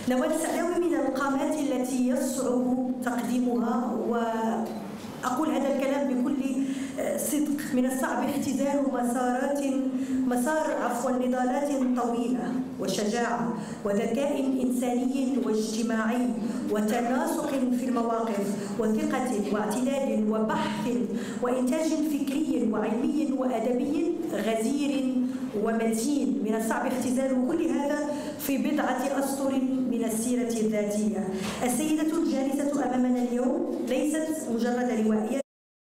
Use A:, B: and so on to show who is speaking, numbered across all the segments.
A: نوال السعداوي من القامات التي يصعب تقديمها وأقول هذا الكلام بكل صدق من الصعب اختزال مسارات مسار عفوا نضالات طويلة وشجاعة وذكاء إنساني واجتماعي وتناسق في المواقف وثقة واعتدال وبحث وإنتاج فكري وعلمي وأدبي غزير ومتين من الصعب اختزال كل هذا في بضعة أسطر من السيرة الذاتية السيدة الجالسة أمامنا اليوم ليست مجرد روائية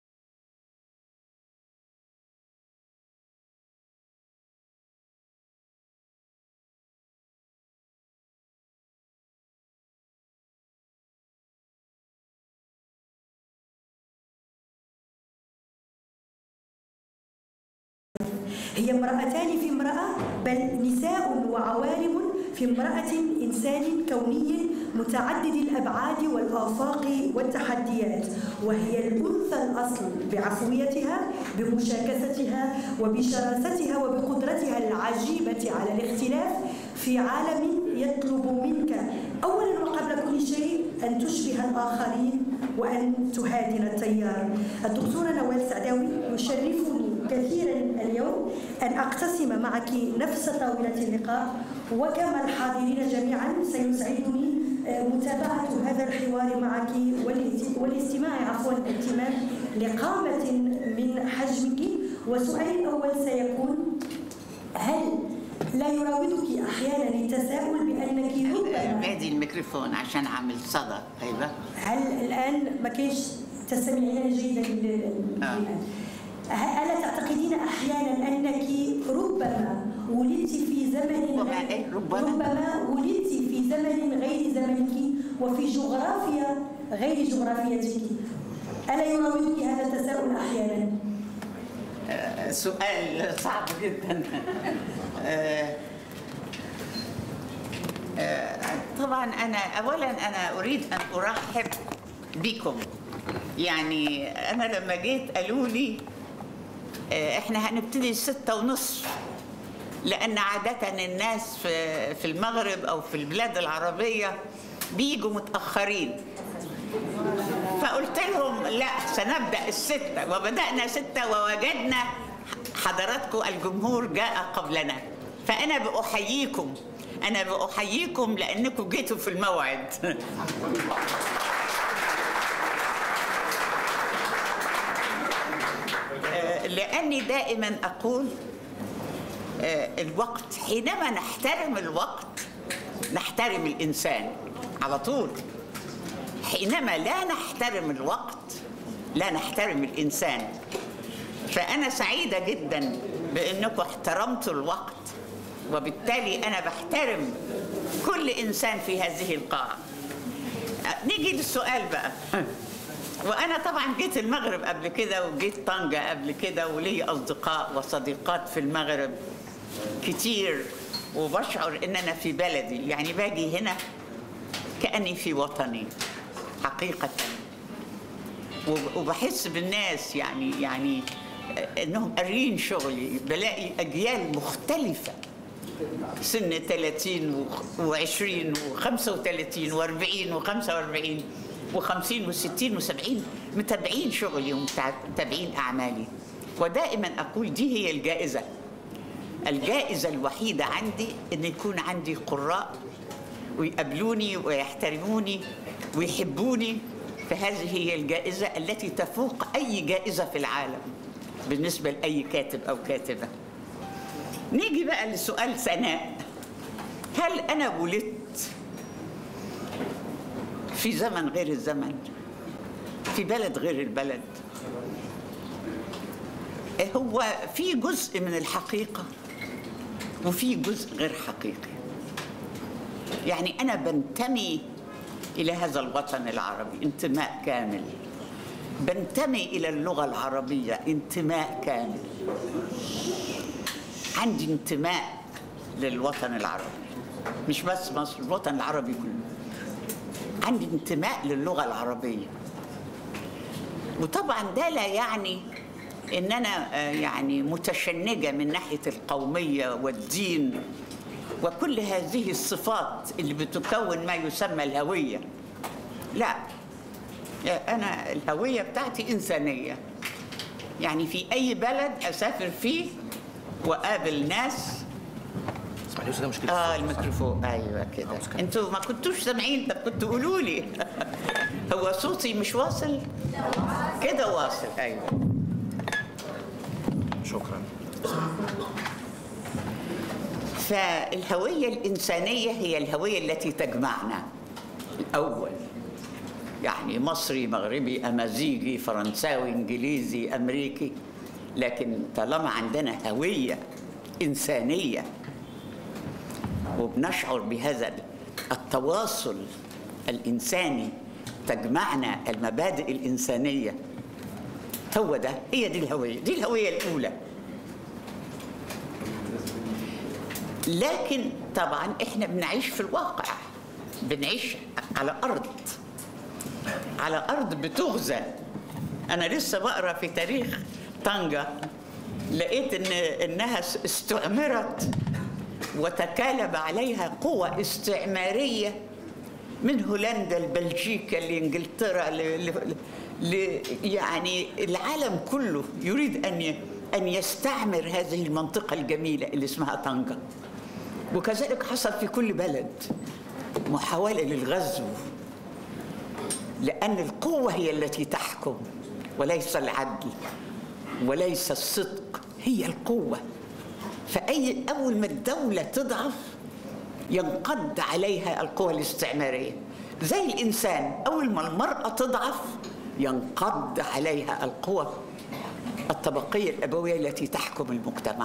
A: هي امرأتان في امرأة بل نساء وعوالم في امرأة إنسان كوني متعدد الأبعاد والآفاق والتحديات وهي الأنثى الأصل بعفويتها بمشاكستها وبشراستها وبقدرتها العجيبة على الاختلاف في عالم يطلب منك أولا وقبل كل شيء أن تشبه الآخرين وأن تهادن التيار الدكتورة نوال سعداوي يشرفني كثيرا اليوم أن أقتسم معك نفس طاولة اللقاء وكما الحاضرين جميعا سيسعدني متابعة هذا الحوار معك والاستماع عفوا اهتمام لقامة من حجمك وسؤالي الأول سيكون هل لا يراودك أحيانا التساؤل بأنك ربما
B: بعدي الميكروفون عشان أعمل صدى أيوة
A: هل الآن ما كاينش تستمعين جيدا لل-
B: آه.
A: الآن ألا تعتقدين أحيانا أنك ربما ولدت في زمن
B: ربما
A: غير-
B: إيه؟ ربما؟
A: ربما ولدت في زمن غير زمنك وفي جغرافيا غير جغرافيتك ألا يراودك هذا التساؤل أحيانا؟
B: آه، سؤال صعب جدا آه، آه، طبعا أنا أولا أنا أريد أن أرحب بكم يعني أنا لما جيت قالوا لي آه، إحنا هنبتدي ستة ونصف لأن عادة الناس في في المغرب أو في البلاد العربية بيجوا متأخرين فقلت لهم لا سنبدأ الستة وبدأنا ستة ووجدنا حضراتكم الجمهور جاء قبلنا فأنا بأحييكم أنا بأحييكم لأنكم جيتوا في الموعد آه، لأني دائما أقول آه، الوقت حينما نحترم الوقت نحترم الإنسان على طول حينما لا نحترم الوقت لا نحترم الإنسان فأنا سعيدة جدا بأنكم احترمتوا الوقت وبالتالي أنا بحترم كل إنسان في هذه القاعة نيجي للسؤال بقى وأنا طبعا جيت المغرب قبل كده وجيت طنجة قبل كده ولي أصدقاء وصديقات في المغرب كتير وبشعر إن أنا في بلدي يعني باجي هنا كأني في وطني حقيقة وب- وبحس بالناس يعني يعني انهم قارين شغلي بلاقي اجيال مختلفه سن 30 و20 و35 و40 و45 و50 و60 و70 متابعين شغلي ومتابعين اعمالي ودائما اقول دي هي الجائزه الجائزه الوحيده عندي ان يكون عندي قراء ويقابلوني ويحترموني ويحبوني فهذه هي الجائزة التي تفوق أي جائزة في العالم بالنسبة لأي كاتب أو كاتبة نيجي بقى لسؤال سناء هل أنا ولدت في زمن غير الزمن في بلد غير البلد هو في جزء من الحقيقة وفي جزء غير حقيقي يعني أنا بنتمي إلى هذا الوطن العربي انتماء كامل بنتمي إلى اللغة العربية انتماء كامل عندي انتماء للوطن العربي مش بس مصر الوطن العربي كله عندي انتماء للغة العربية وطبعا ده لا يعني ان انا آه، يعني متشنجه من ناحيه القوميه والدين وكل هذه الصفات اللي بتكون ما يسمى الهوية لا أنا الهوية بتاعتي إنسانية يعني في أي بلد أسافر فيه وأقابل ناس
C: اسمح لي استاذه مشكله
B: اه الميكروفون ايوه كده انتوا ما كنتوش سامعين طب كنتوا قولوا لي هو صوتي مش واصل كده واصل ايوه
C: شكرا
B: فالهوية الإنسانية هي الهوية التي تجمعنا الأول يعني مصري مغربي أمازيغي فرنساوي إنجليزي أمريكي لكن طالما عندنا هوية إنسانية وبنشعر بهذا التواصل الإنساني تجمعنا المبادئ الإنسانية هو ده هي دي الهوية دي الهوية الأولى لكن طبعا احنا بنعيش في الواقع بنعيش على ارض على ارض بتغزى انا لسه بقرا في تاريخ طنجة لقيت ان انها استعمرت وتكالب عليها قوى استعماريه من هولندا لبلجيكا لانجلترا ل... ل... ل... يعني العالم كله يريد ان ي... ان يستعمر هذه المنطقه الجميله اللي اسمها طنجه وكذلك حصل في كل بلد محاوله للغزو لان القوه هي التي تحكم وليس العدل وليس الصدق هي القوه فاي اول ما الدوله تضعف ينقض عليها القوى الاستعماريه زي الانسان اول ما المراه تضعف ينقض عليها القوى الطبقيه الابويه التي تحكم المجتمع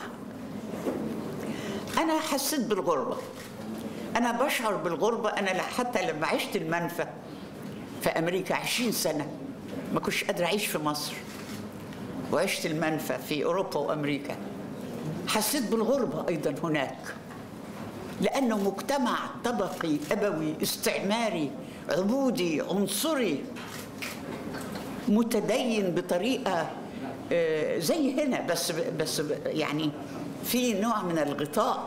B: انا حسيت بالغربه انا بشعر بالغربه انا حتى لما عشت المنفى في امريكا عشرين سنه ما كنتش قادره اعيش في مصر وعشت المنفى في اوروبا وامريكا حسيت بالغربه ايضا هناك لانه مجتمع طبقي ابوي استعماري عبودي عنصري متدين بطريقه زي هنا بس بس يعني في نوع من الغطاء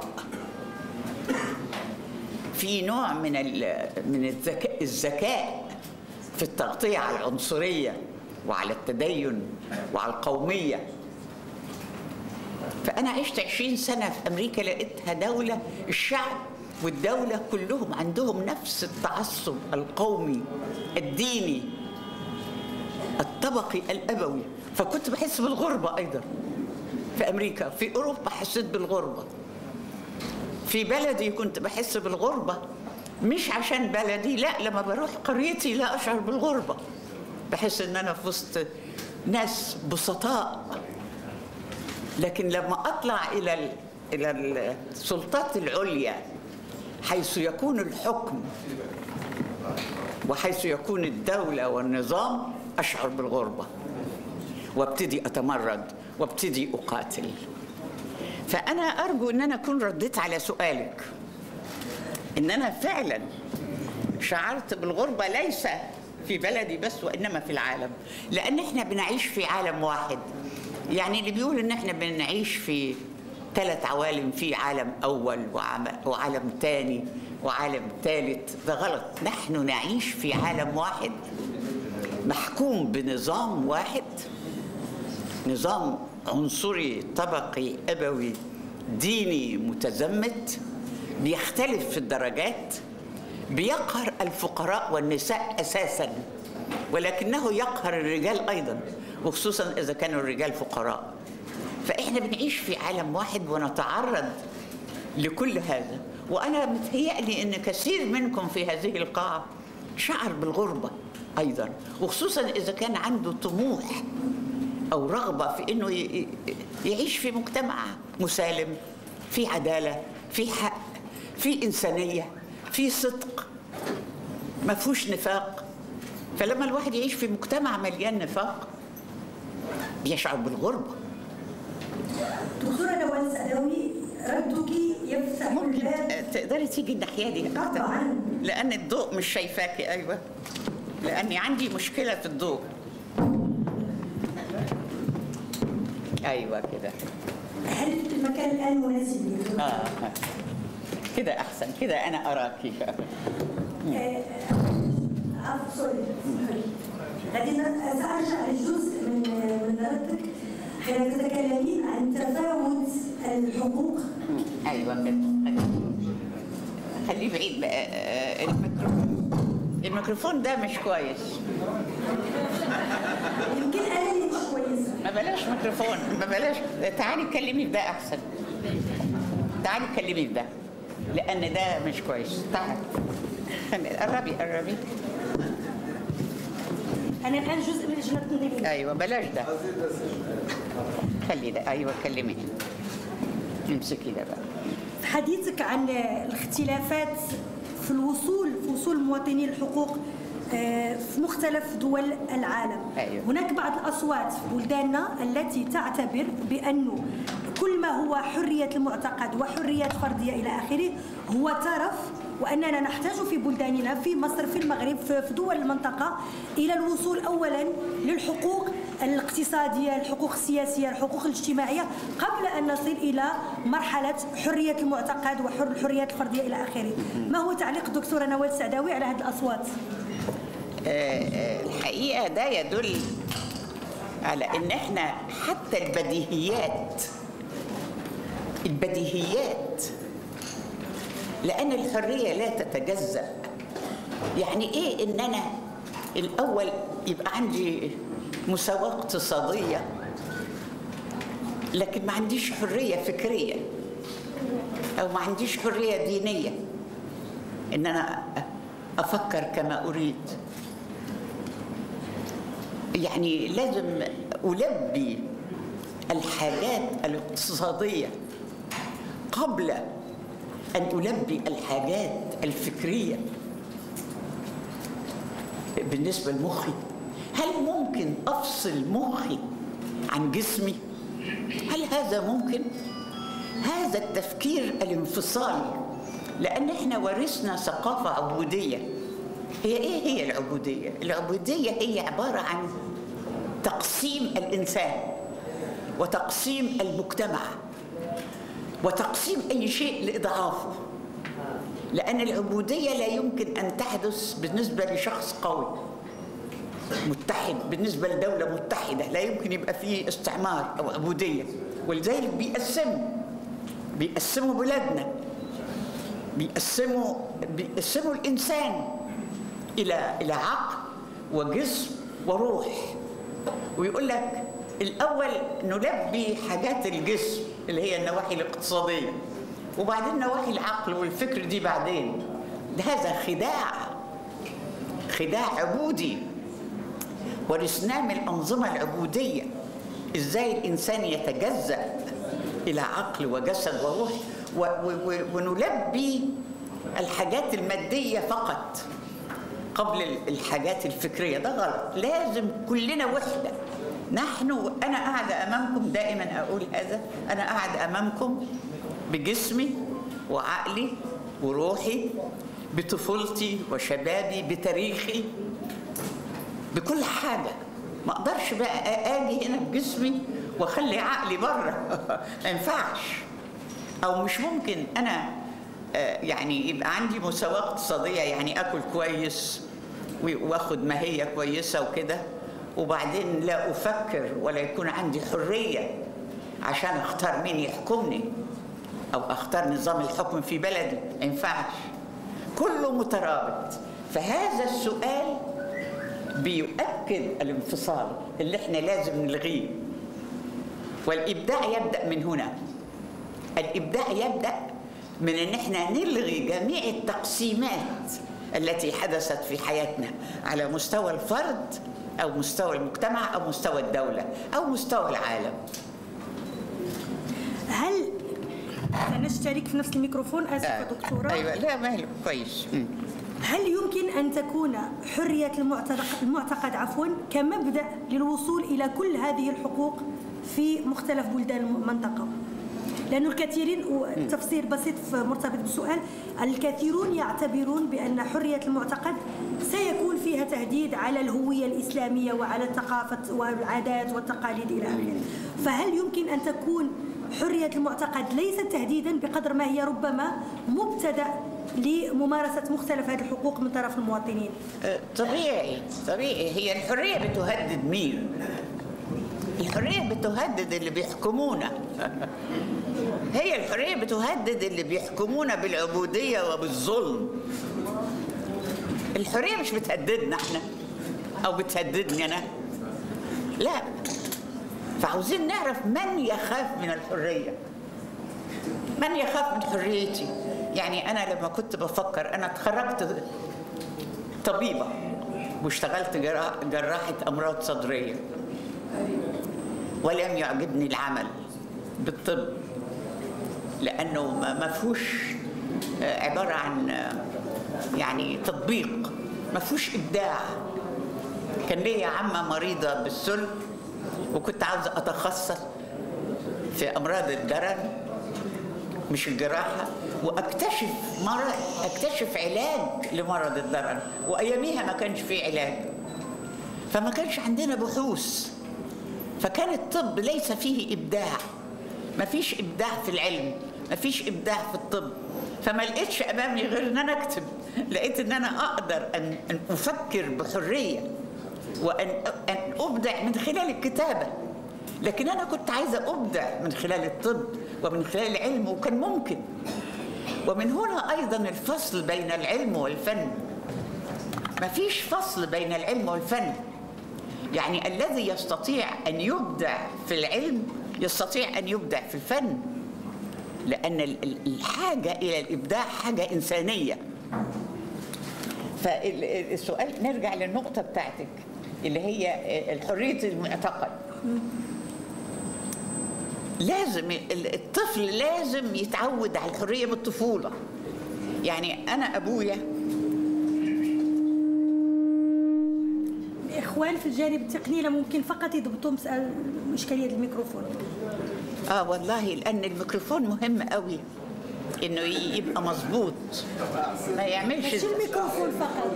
B: في نوع من من الذكاء الذكاء في التغطيه على العنصريه وعلى التدين وعلى القوميه فأنا عشت عشرين سنة في أمريكا لقيتها دولة الشعب والدولة كلهم عندهم نفس التعصب القومي الديني الطبقي الأبوي فكنت بحس بالغربة أيضا في أمريكا في أوروبا حسيت بالغربة في بلدي كنت بحس بالغربة مش عشان بلدي لا لما بروح قريتي لا أشعر بالغربة بحس إن أنا في وسط ناس بسطاء لكن لما اطلع الى الى السلطات العليا حيث يكون الحكم وحيث يكون الدوله والنظام اشعر بالغربه وابتدي اتمرد وابتدي اقاتل فانا ارجو ان انا اكون رديت على سؤالك ان انا فعلا شعرت بالغربه ليس في بلدي بس وانما في العالم لان احنا بنعيش في عالم واحد يعني اللي بيقول ان احنا بنعيش في ثلاث عوالم في عالم اول وعالم ثاني وعالم ثالث ده غلط نحن نعيش في عالم واحد محكوم بنظام واحد نظام عنصري طبقي ابوي ديني متزمت بيختلف في الدرجات بيقهر الفقراء والنساء اساسا ولكنه يقهر الرجال ايضا وخصوصا اذا كانوا الرجال فقراء فاحنا بنعيش في عالم واحد ونتعرض لكل هذا وانا متهيألي ان كثير منكم في هذه القاعه شعر بالغربه ايضا وخصوصا اذا كان عنده طموح او رغبه في انه يعيش في مجتمع مسالم في عداله في حق في انسانيه في صدق ما فيهوش نفاق فلما الواحد يعيش في مجتمع مليان نفاق بيشعر بالغربة
A: دكتورة نوال سداوي ردك يفتح
B: ممكن
A: الباب
B: تقدري تيجي الناحية دي أكتر
A: طبعاً.
B: لأن الضوء مش شايفاكي أيوة لأني عندي مشكلة في الضوء أيوة كده
A: هل المكان الآن مناسب لي؟
B: آه. كده احسن كده انا اراك
A: عفوا سوري غادي ن- سأرجع لجزء من من ردك حين تتكلمين عن تفاوت الحقوق
B: ايوه كده خليه بعيد بقى آه، الميكروفون الميكروفون ده مش كويس
A: يمكن انا اللي مش كويسه
B: ما بلاش ميكروفون ما بلاش تعالي اتكلمي في ده احسن تعالي اتكلمي في ده لان ده مش كويس تعالي قربي قربي
A: انا الان جزء من لجنه التنظيم
B: ايوه بلاش ده خلي ده ايوه كلمي امسكي ده بقى
A: في حديثك عن الاختلافات في الوصول في وصول مواطني الحقوق آه، في مختلف دول العالم
B: أيوة.
A: هناك بعض الأصوات في بلداننا التي تعتبر بأنه كل ما هو حرية المعتقد وحرية فردية إلى آخره هو ترف وأننا نحتاج في بلداننا في مصر في المغرب في في دول المنطقة إلى الوصول أولا للحقوق الاقتصادية الحقوق السياسية الحقوق الاجتماعية قبل أن نصل إلى مرحلة حرية المعتقد والحريات الفردية إلى آخره ما هو تعليق الدكتورة نوال السعداوي على هذه الأصوات؟
B: الحقيقه ده يدل على ان احنا حتى البديهيات البديهيات لان الحريه لا تتجزا يعني ايه ان انا الاول يبقى عندي مساواه اقتصاديه لكن ما عنديش حريه فكريه او ما عنديش حريه دينيه ان انا افكر كما اريد يعني لازم ألبي الحاجات الاقتصادية قبل أن ألبي الحاجات الفكرية بالنسبة لمخي هل ممكن أفصل مخي عن جسمي؟ هل هذا ممكن؟ هذا التفكير الانفصالي لأن احنا ورثنا ثقافة عبودية هي ايه هي العبودية؟ العبودية هي عبارة عن تقسيم الإنسان وتقسيم المجتمع وتقسيم أي شيء لإضعافه لأن العبودية لا يمكن أن تحدث بالنسبة لشخص قوي متحد بالنسبة لدولة متحدة لا يمكن يبقى فيه استعمار أو عبودية ولذلك بيقسموا بيقسموا بلادنا بيقسموا بيقسموا الإنسان إلى إلى عقل وجسم وروح ويقول لك الأول نلبي حاجات الجسم اللي هي النواحي الاقتصادية وبعدين نواحي العقل والفكر دي بعدين ده هذا خداع خداع عبودي ورثناه من الأنظمة العبودية إزاي الإنسان يتجزأ إلى عقل وجسد وروح و- و- و- ونلبي الحاجات المادية فقط قبل الحاجات الفكرية ده غلط لازم كلنا وحدة نحن أنا قاعدة أمامكم دائما أقول هذا أنا قاعدة أمامكم بجسمي وعقلي وروحي بطفولتي وشبابي بتاريخي بكل حاجة ما أقدرش بقى أجي هنا بجسمي وأخلي عقلي بره ما ينفعش أو مش ممكن أنا آه، يعني يبقى عندي مساواة اقتصادية يعني آكل كويس و- واخد ماهية كويسة وكده وبعدين لا أفكر ولا يكون عندي حرية عشان أختار مين يحكمني أو أختار نظام الحكم في بلدي ما ينفعش كله مترابط فهذا السؤال بيؤكد الانفصال اللي احنا لازم نلغيه والإبداع يبدأ من هنا الإبداع يبدأ من أن احنا نلغي جميع التقسيمات التي حدثت في حياتنا على مستوى الفرد أو مستوى المجتمع أو مستوى الدولة أو مستوى العالم
A: هل سنشترك في نفس الميكروفون اسفه دكتوره
B: أيوة لا ما هي كويس مم.
A: هل يمكن أن تكون حرية المعتقد, المعتقد عفوا كمبدأ للوصول إلى كل هذه الحقوق في مختلف بلدان المنطقة؟ لأن الكثيرين وتفسير بسيط في مرتبط بالسؤال الكثيرون يعتبرون بأن حرية المعتقد سيكون فيها تهديد على الهوية الإسلامية وعلى الثقافة والعادات والتقاليد إلى آخره فهل يمكن أن تكون حرية المعتقد ليست تهديدا بقدر ما هي ربما مبتدأ لممارسة مختلف هذه الحقوق من طرف المواطنين
B: آه، طبيعي طبيعي هي الحرية بتهدد مين؟ الحرية بتهدد اللي بيحكمونا هي الحرية بتهدد اللي بيحكمونا بالعبودية وبالظلم الحرية مش بتهددنا احنا أو بتهددني أنا لا فعاوزين نعرف من يخاف من الحرية من يخاف من حريتي يعني أنا لما كنت بفكر أنا اتخرجت طبيبة واشتغلت جرا- جراحة أمراض صدرية ولم يعجبني العمل بالطب لأنه ما ما فيهوش آه، عبارة عن آه، يعني تطبيق ما فيهوش إبداع كان ليا عمة مريضة بالسل وكنت عاوزة أتخصص في أمراض الدرن مش الجراحة واكتشف مرض اكتشف علاج لمرض الدرن واياميها ما كانش في علاج فما كانش عندنا بحوث فكان الطب ليس فيه ابداع ما فيش ابداع في العلم ما فيش ابداع في الطب فما لقيتش امامي غير ان انا اكتب لقيت ان انا اقدر ان ان افكر بحريه وان ان ابدع من خلال الكتابه لكن انا كنت عايزه ابدع من خلال الطب ومن خلال العلم وكان ممكن ومن هنا ايضا الفصل بين العلم والفن ما فيش فصل بين العلم والفن يعني الذي يستطيع ان يبدع في العلم يستطيع ان يبدع في الفن لان ال- ال- الحاجه الى الابداع حاجه انسانيه فالسؤال نرجع للنقطه بتاعتك اللي هي الحريه المعتقد لازم ال- الطفل لازم يتعود على الحريه بالطفوله يعني انا ابويا
A: الإخوان في الجانب التقني لا ممكن فقط يضبطوا مسألة إشكالية الميكروفون
B: اه والله لان الميكروفون مهم قوي انه ي- يبقى مظبوط ما يعملش
A: مش الميكروفون فقط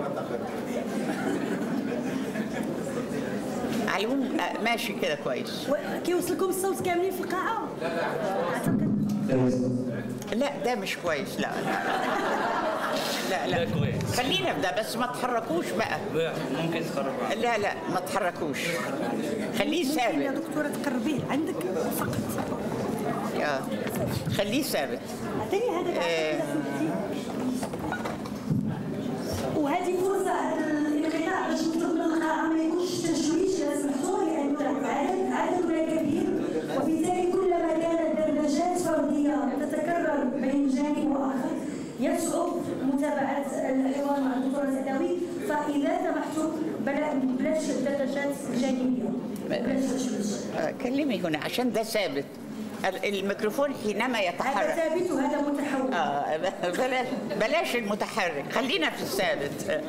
B: على العموم آه، ماشي كده كويس
A: و- كيوصلكم الصوت كاملين في القاعة أعتقد
B: لا ده مش كويس لا لا لا لا,
C: ده كويس.
B: خلينا في ده بس ما تحركوش بقى
C: ممكن تخرج
B: لا لا ما تحركوش خليه
A: ممكن يا
B: ثابت
A: دكتورة تقربيه عندك فقط
B: آه. خليه ثابت
A: اعطيني هذا
B: آه.
A: وهذه فرصة هذا الانقطاع باش نطلب من القاعة ما يكونش تشويش لا سمحتوا لي أن عدد عددنا كبير وبالتالي كلما كانت دردشات فردية تتكرر بين جانب وآخر يصعب متابعة الحوار مع الدكتورة سداوي فإذا سمحتوا بلا بلاش دردشات جانبية بلاش تشويش
B: آه. كلمي هنا عشان ده ثابت ال- الميكروفون حينما
A: هذا
B: يتحرك
A: ثابت وهذا متحول
B: آه بلاش بلاش المتحرك خلينا في الثابت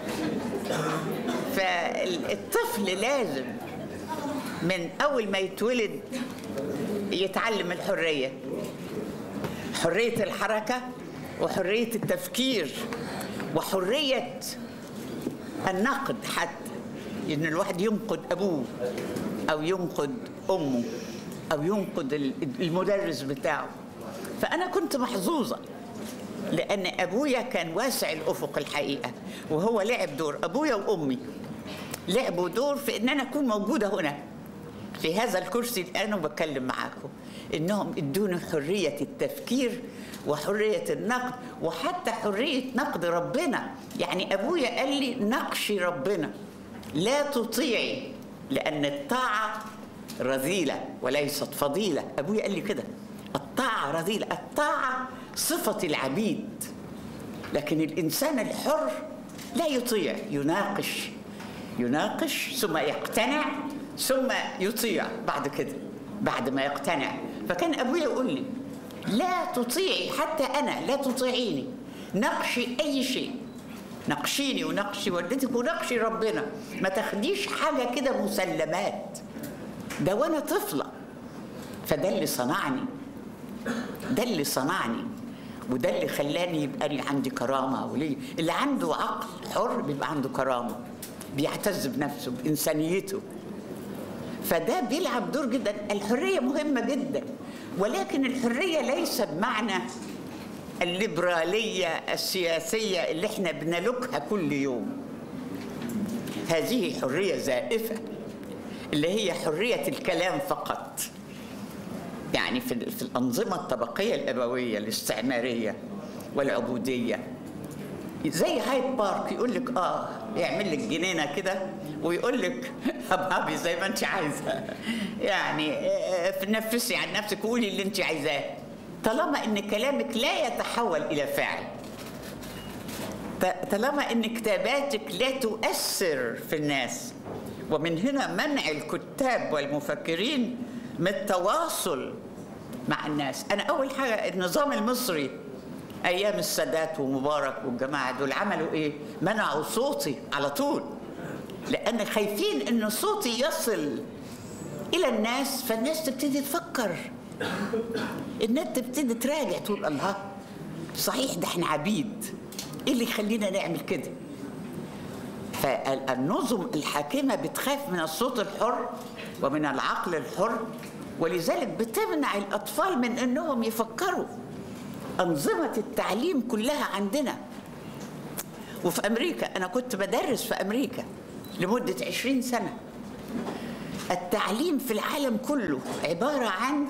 B: فالطفل لازم من اول ما يتولد يتعلم الحريه حريه الحركه وحريه التفكير وحريه النقد حتى ان الواحد ينقد ابوه او ينقد امه او ينقد ال- المدرس بتاعه فانا كنت محظوظه لان ابويا كان واسع الافق الحقيقه وهو لعب دور ابويا وامي لعبوا دور في ان انا اكون موجوده هنا في هذا الكرسي اللي انا بتكلم معاكم انهم ادوني حريه التفكير وحريه النقد وحتى حريه نقد ربنا يعني ابويا قال لي نقشي ربنا لا تطيعي لان الطاعه رذيله وليست فضيله ابويا قال لي كده الطاعه رذيله الطاعه صفه العبيد لكن الانسان الحر لا يطيع يناقش يناقش ثم يقتنع ثم يطيع بعد كده بعد ما يقتنع فكان ابويا يقول لي لا تطيعي حتى انا لا تطيعيني نقشي اي شيء نقشيني ونقشي والدتك ونقشي ربنا ما تاخديش حاجه كده مسلمات ده وانا طفله فده اللي صنعني ده اللي صنعني وده اللي خلاني يبقى لي عندي كرامه وليه اللي عنده عقل حر بيبقى عنده كرامه بيعتز بنفسه بانسانيته فده بيلعب دور جدا الحريه مهمه جدا ولكن الحريه ليس بمعنى الليبراليه السياسيه اللي احنا بنلوكها كل يوم هذه حريه زائفه اللي هي حريه الكلام فقط يعني في, في الانظمه الطبقيه الابويه الاستعماريه والعبوديه زي هايد بارك يقول لك اه يعمل لك جنينه كده ويقول لك هبهبي زي ما انت عايزه يعني آه، نفسي عن نفسك وقولي اللي انت عايزاه طالما ان كلامك لا يتحول الى فعل ط- طالما ان كتاباتك لا تؤثر في الناس ومن هنا منع الكتاب والمفكرين من التواصل مع الناس انا اول حاجه النظام المصري ايام السادات ومبارك والجماعه دول عملوا ايه منعوا صوتي على طول لان خايفين ان صوتي يصل الى الناس فالناس تبتدي تفكر الناس تبتدي تراجع تقول الله صحيح ده احنا عبيد ايه اللي يخلينا نعمل كده فالنظم الحاكمة بتخاف من الصوت الحر ومن العقل الحر ولذلك بتمنع الأطفال من أنهم يفكروا أنظمة التعليم كلها عندنا وفي أمريكا أنا كنت بدرس في أمريكا لمدة عشرين سنة التعليم في العالم كله عبارة عن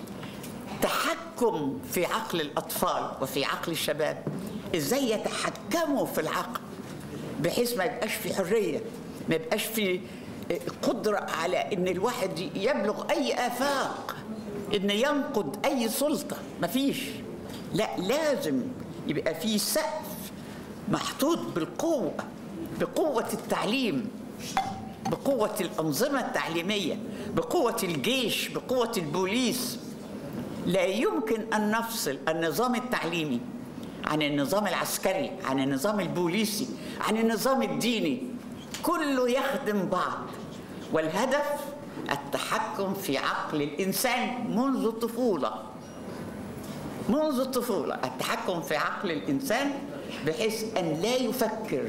B: تحكم في عقل الأطفال وفي عقل الشباب إزاي يتحكموا في العقل بحيث ما يبقاش في حرية ما يبقاش في قدرة على إن الواحد يبلغ أي آفاق إن ينقض أي سلطة مفيش لا لازم يبقى في سقف محطوط بالقوة بقوة التعليم بقوة الأنظمة التعليمية بقوة الجيش بقوة البوليس لا يمكن أن نفصل النظام التعليمي عن النظام العسكري عن النظام البوليسي عن النظام الديني كله يخدم بعض والهدف التحكم في عقل الإنسان منذ الطفولة منذ الطفولة التحكم في عقل الإنسان بحيث أن لا يفكر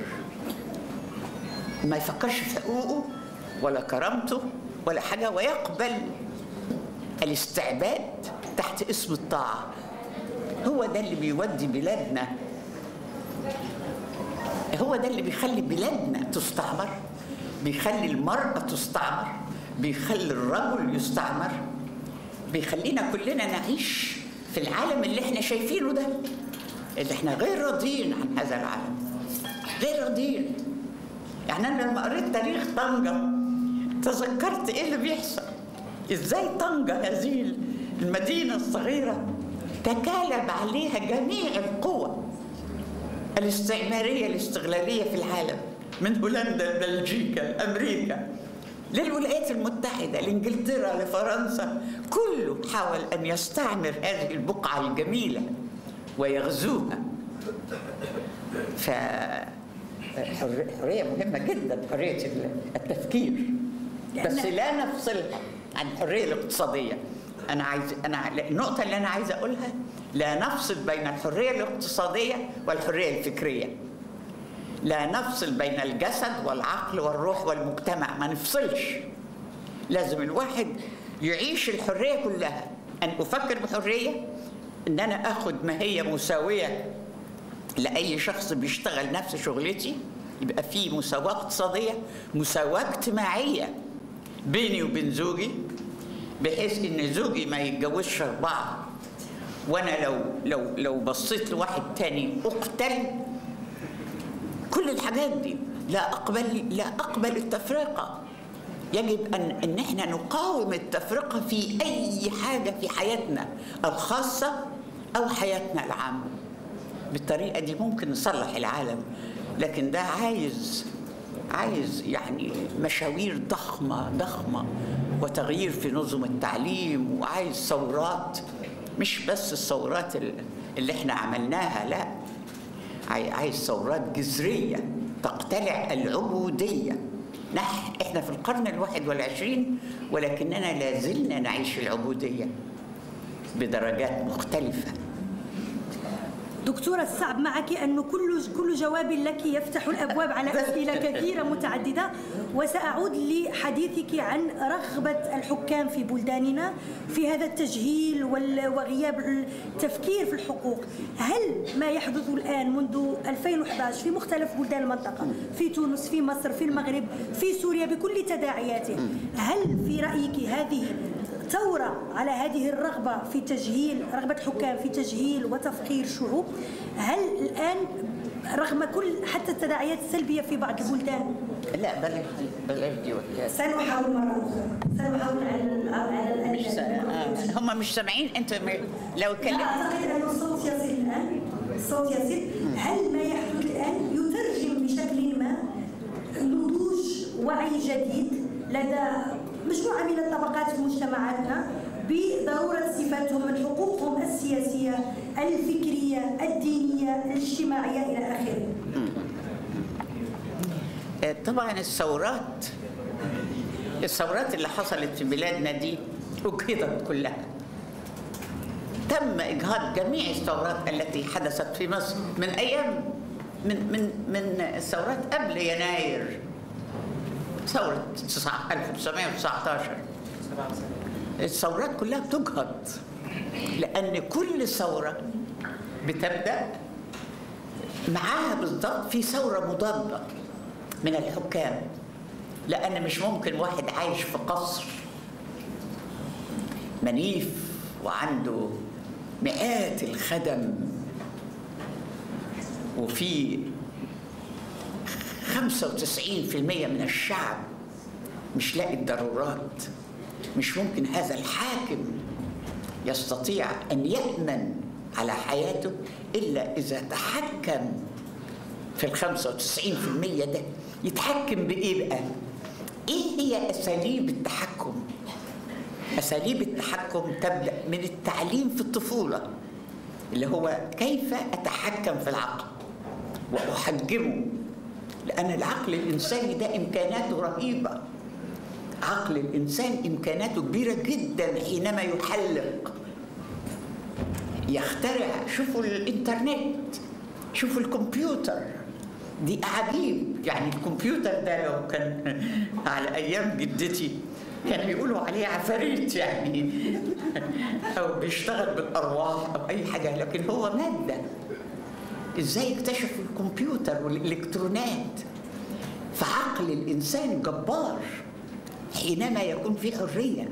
B: ما يفكرش في حقوقه ولا كرامته ولا حاجة ويقبل الاستعباد تحت اسم الطاعة هو ده اللي بيودي بلادنا هو ده اللي بيخلي بلادنا تستعمر بيخلي المرأة تستعمر بيخلي الرجل يستعمر بيخلينا كلنا نعيش في العالم اللي احنا شايفينه ده اللي احنا غير راضيين عن هذا العالم غير راضيين يعني انا لما قريت تاريخ طنجة تذكرت ايه اللي بيحصل ازاي طنجة هذه المدينة الصغيرة تكالب عليها جميع القوى الاستعمارية الاستغلالية في العالم من هولندا بلجيكا أمريكا للولايات المتحدة لإنجلترا لفرنسا كله حاول أن يستعمر هذه البقعة الجميلة ويغزوها ف حرية مهمة جدا حرية التفكير بس لا نفصلها عن الحرية الاقتصادية أنا عايز أنا النقطة اللي أنا عايزة أقولها لا نفصل بين الحرية الاقتصادية والحرية الفكرية لا نفصل بين الجسد والعقل والروح والمجتمع ما نفصلش لازم الواحد يعيش الحرية كلها أن أفكر بحرية أن أنا أخذ ما هي مساوية لأي شخص بيشتغل نفس شغلتي يبقى في مساواة اقتصادية مساواة اجتماعية بيني وبين زوجي بحيث ان زوجي ما يتجوزش اربعه وانا لو لو لو بصيت لواحد تاني اقتل كل الحاجات دي لا اقبل لا اقبل التفرقه يجب ان ان احنا نقاوم التفرقه في اي حاجه في حياتنا الخاصه او حياتنا العامه بالطريقه دي ممكن نصلح العالم لكن ده عايز عايز يعني مشاوير ضخمه ضخمه وتغيير في نظم التعليم وعايز ثورات مش بس الثورات اللي احنا عملناها لا عايز ثورات جذريه تقتلع العبوديه نح احنا في القرن الواحد والعشرين ولكننا لا زلنا نعيش العبوديه بدرجات مختلفه
A: دكتورة الصعب معك أنه كل كل جواب لك يفتح الأبواب على أسئلة كثيرة متعددة وسأعود لحديثك عن رغبة الحكام في بلداننا في هذا التجهيل وال- وغياب التفكير في الحقوق هل ما يحدث الآن منذ 2011 في مختلف بلدان المنطقة في تونس في مصر في المغرب في سوريا بكل تداعياته هل في رأيك هذه ثورة على هذه الرغبة في تجهيل رغبة حكام في تجهيل وتفقير شعوب هل الآن رغم كل حتى التداعيات السلبية في بعض البلدان
B: لا بلاش بلاش دي ولا
A: سنحاول مرة أخرى سنحاول على على
B: مش سا... آه. هم مش سامعين انت م... لو
A: لا
B: كلمت
A: أعتقد أن الصوت يصل الآن الصوت يصل هل ما يحدث الآن يترجم بشكل ما نضوج وعي جديد لدى مجموعة من الطبقات في مجتمعاتنا بضرورة استفادتهم من حقوقهم السياسية الفكرية الدينية الاجتماعية إلى آخره
B: آه، طبعا الثورات الثورات اللي حصلت في بلادنا دي أجهضت كلها تم إجهاض جميع الثورات التي حدثت في مصر من أيام من من من الثورات قبل يناير ثورة 9 1919 الثورات كلها بتجهض لأن كل ثورة بتبدأ معاها بالضبط في ثورة مضادة من الحكام لأن مش ممكن واحد عايش في قصر منيف وعنده مئات الخدم وفي 95% من الشعب مش لاقي الضرورات مش ممكن هذا الحاكم يستطيع أن يأمن على حياته إلا إذا تحكم في ال 95% ده يتحكم بإيه بقى؟ إيه هي أساليب التحكم؟ أساليب التحكم تبدأ من التعليم في الطفولة اللي هو كيف أتحكم في العقل وأحجمه لأن العقل الإنساني ده إمكاناته رهيبة عقل الإنسان إمكاناته كبيرة جدا حينما يحلق يخترع شوفوا الإنترنت شوفوا الكمبيوتر دي عجيب يعني الكمبيوتر ده لو كان على أيام جدتي كانوا يقولوا عليه عفاريت يعني أو بيشتغل بالأرواح أو أي حاجة لكن هو مادة إزاي اكتشفوا الكمبيوتر والإلكترونات فعقل الإنسان جبار حينما يكون في حرية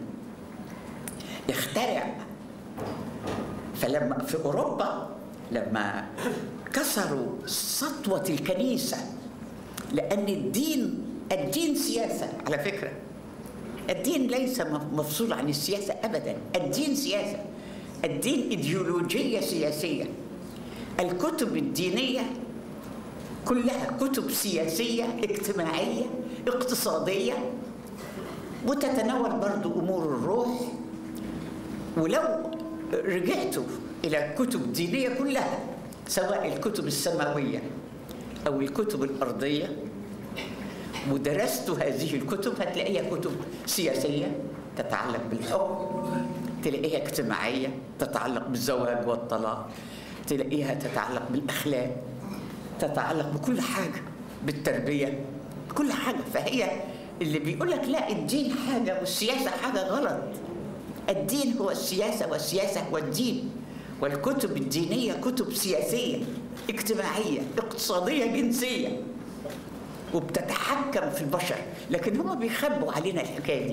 B: يخترع فلما في أوروبا لما كسروا سطوة الكنيسة لأن الدين الدين سياسة على فكرة الدين ليس مفصول عن السياسة أبدا الدين سياسة الدين إيديولوجية سياسية الكتب الدينية كلها كتب سياسية اجتماعية اقتصادية وتتناول برضو أمور الروح ولو رجعتوا إلى الكتب الدينية كلها سواء الكتب السماوية أو الكتب الأرضية ودرست هذه الكتب هتلاقيها كتب سياسية تتعلق بالحكم تلاقيها اجتماعية تتعلق بالزواج والطلاق تلاقيها تتعلق بالأخلاق تتعلق بكل حاجة بالتربية كل حاجة فهي اللي بيقول لك لا الدين حاجة والسياسة حاجة غلط الدين هو السياسة والسياسة هو الدين والكتب الدينية كتب سياسية اجتماعية اقتصادية جنسية وبتتحكم في البشر لكن هم بيخبوا علينا الحكاية دي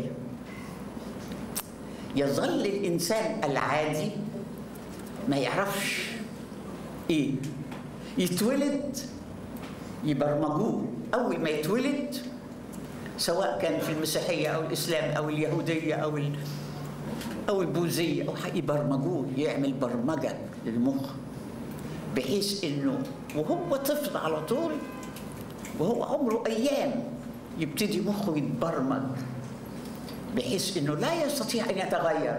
B: يظل الإنسان العادي ما يعرفش إيه يتولد يبرمجوه أول ما يتولد سواء كان في المسيحية أو الإسلام أو اليهودية أو ال... أو البوذية أو يبرمجوه يعمل برمجة للمخ بحيث إنه وهو طفل على طول وهو عمره أيام يبتدي مخه يتبرمج بحيث إنه لا يستطيع أن يتغير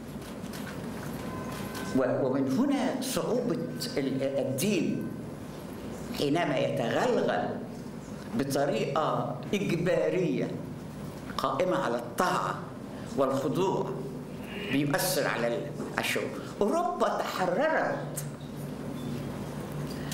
B: ومن هنا صعوبة الدين حينما يتغلغل بطريقة إجبارية قائمة على الطاعة والخضوع بيؤثر على الشعوب أوروبا تحررت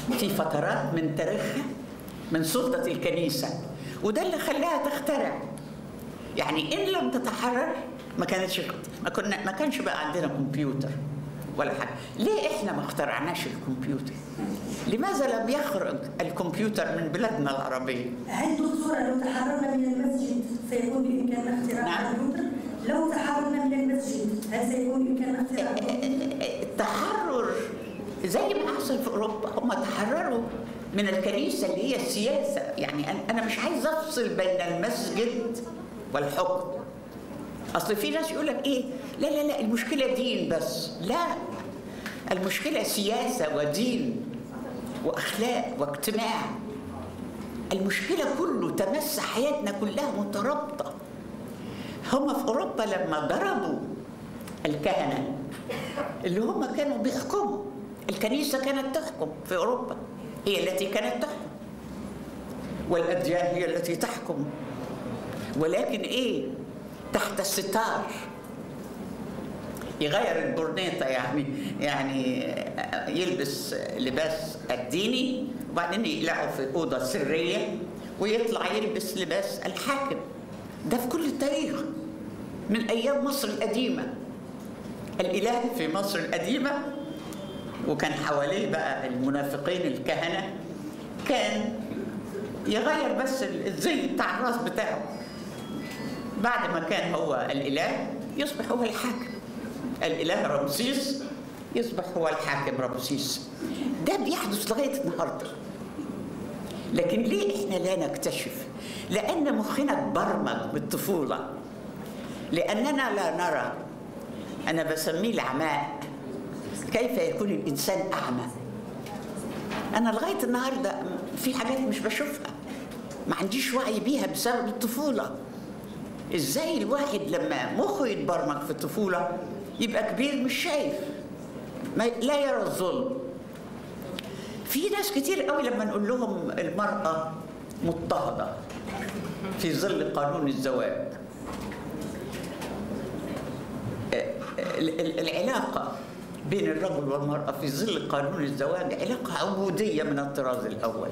B: في فترات من تاريخها من سلطة الكنيسة وده اللي خلاها تخترع يعني إن لم تتحرر ما كانتش ما كنا ما كانش بقى عندنا كمبيوتر ولا حاجة ليه إحنا ما اخترعناش الكمبيوتر لماذا لم يخرج الكمبيوتر من بلادنا العربية
A: هل دكتورة لو تحررنا من المسجد سيكون بإمكاننا اختراع
B: نعم.
A: الكمبيوتر؟ لو تحررنا من المسجد هل سيكون بإمكاننا اختراع الكمبيوتر؟
B: التحرر زي ما حصل في اوروبا هم تحرروا من الكنيسه اللي هي السياسه يعني أنا- انا مش عايز افصل بين المسجد والحكم اصل في ناس يقول لك ايه لا لا لا المشكله دين بس لا المشكله سياسه ودين واخلاق واجتماع المشكله كله تمس حياتنا كلها مترابطه هم في اوروبا لما ضربوا الكهنه اللي هم كانوا بيحكموا الكنيسة كانت تحكم في أوروبا هي التي كانت تحكم والأديان هي التي تحكم ولكن إيه تحت الستار يغير البرنيطة يعني يعني يلبس لباس الديني وبعدين يقلعه في أوضة سرية ويطلع يلبس لباس الحاكم ده في كل التاريخ من أيام مصر القديمة الإله في مصر القديمة وكان حواليه بقى المنافقين الكهنة كان يغير بس الزي بتاع الراس بتاعه بعد ما كان هو الإله يصبح هو الحاكم الإله رمسيس يصبح هو الحاكم رمسيس ده بيحدث لغاية النهاردة لكن ليه احنا لا نكتشف لأن مخنا اتبرمج بالطفولة لأننا لا نرى أنا بسميه العماء كيف يكون الإنسان أعمى أنا لغاية النهاردة في حاجات مش بشوفها ما عنديش وعي بيها بسبب الطفولة إزاي الواحد لما مخه يتبرمج في الطفولة يبقى كبير مش شايف ما لا يرى الظلم في ناس كتير قوي لما نقول لهم المرأة مضطهدة في ظل قانون الزواج ال- ال- العلاقة بين الرجل والمرأة في ظل قانون الزواج علاقة عبودية من الطراز الأول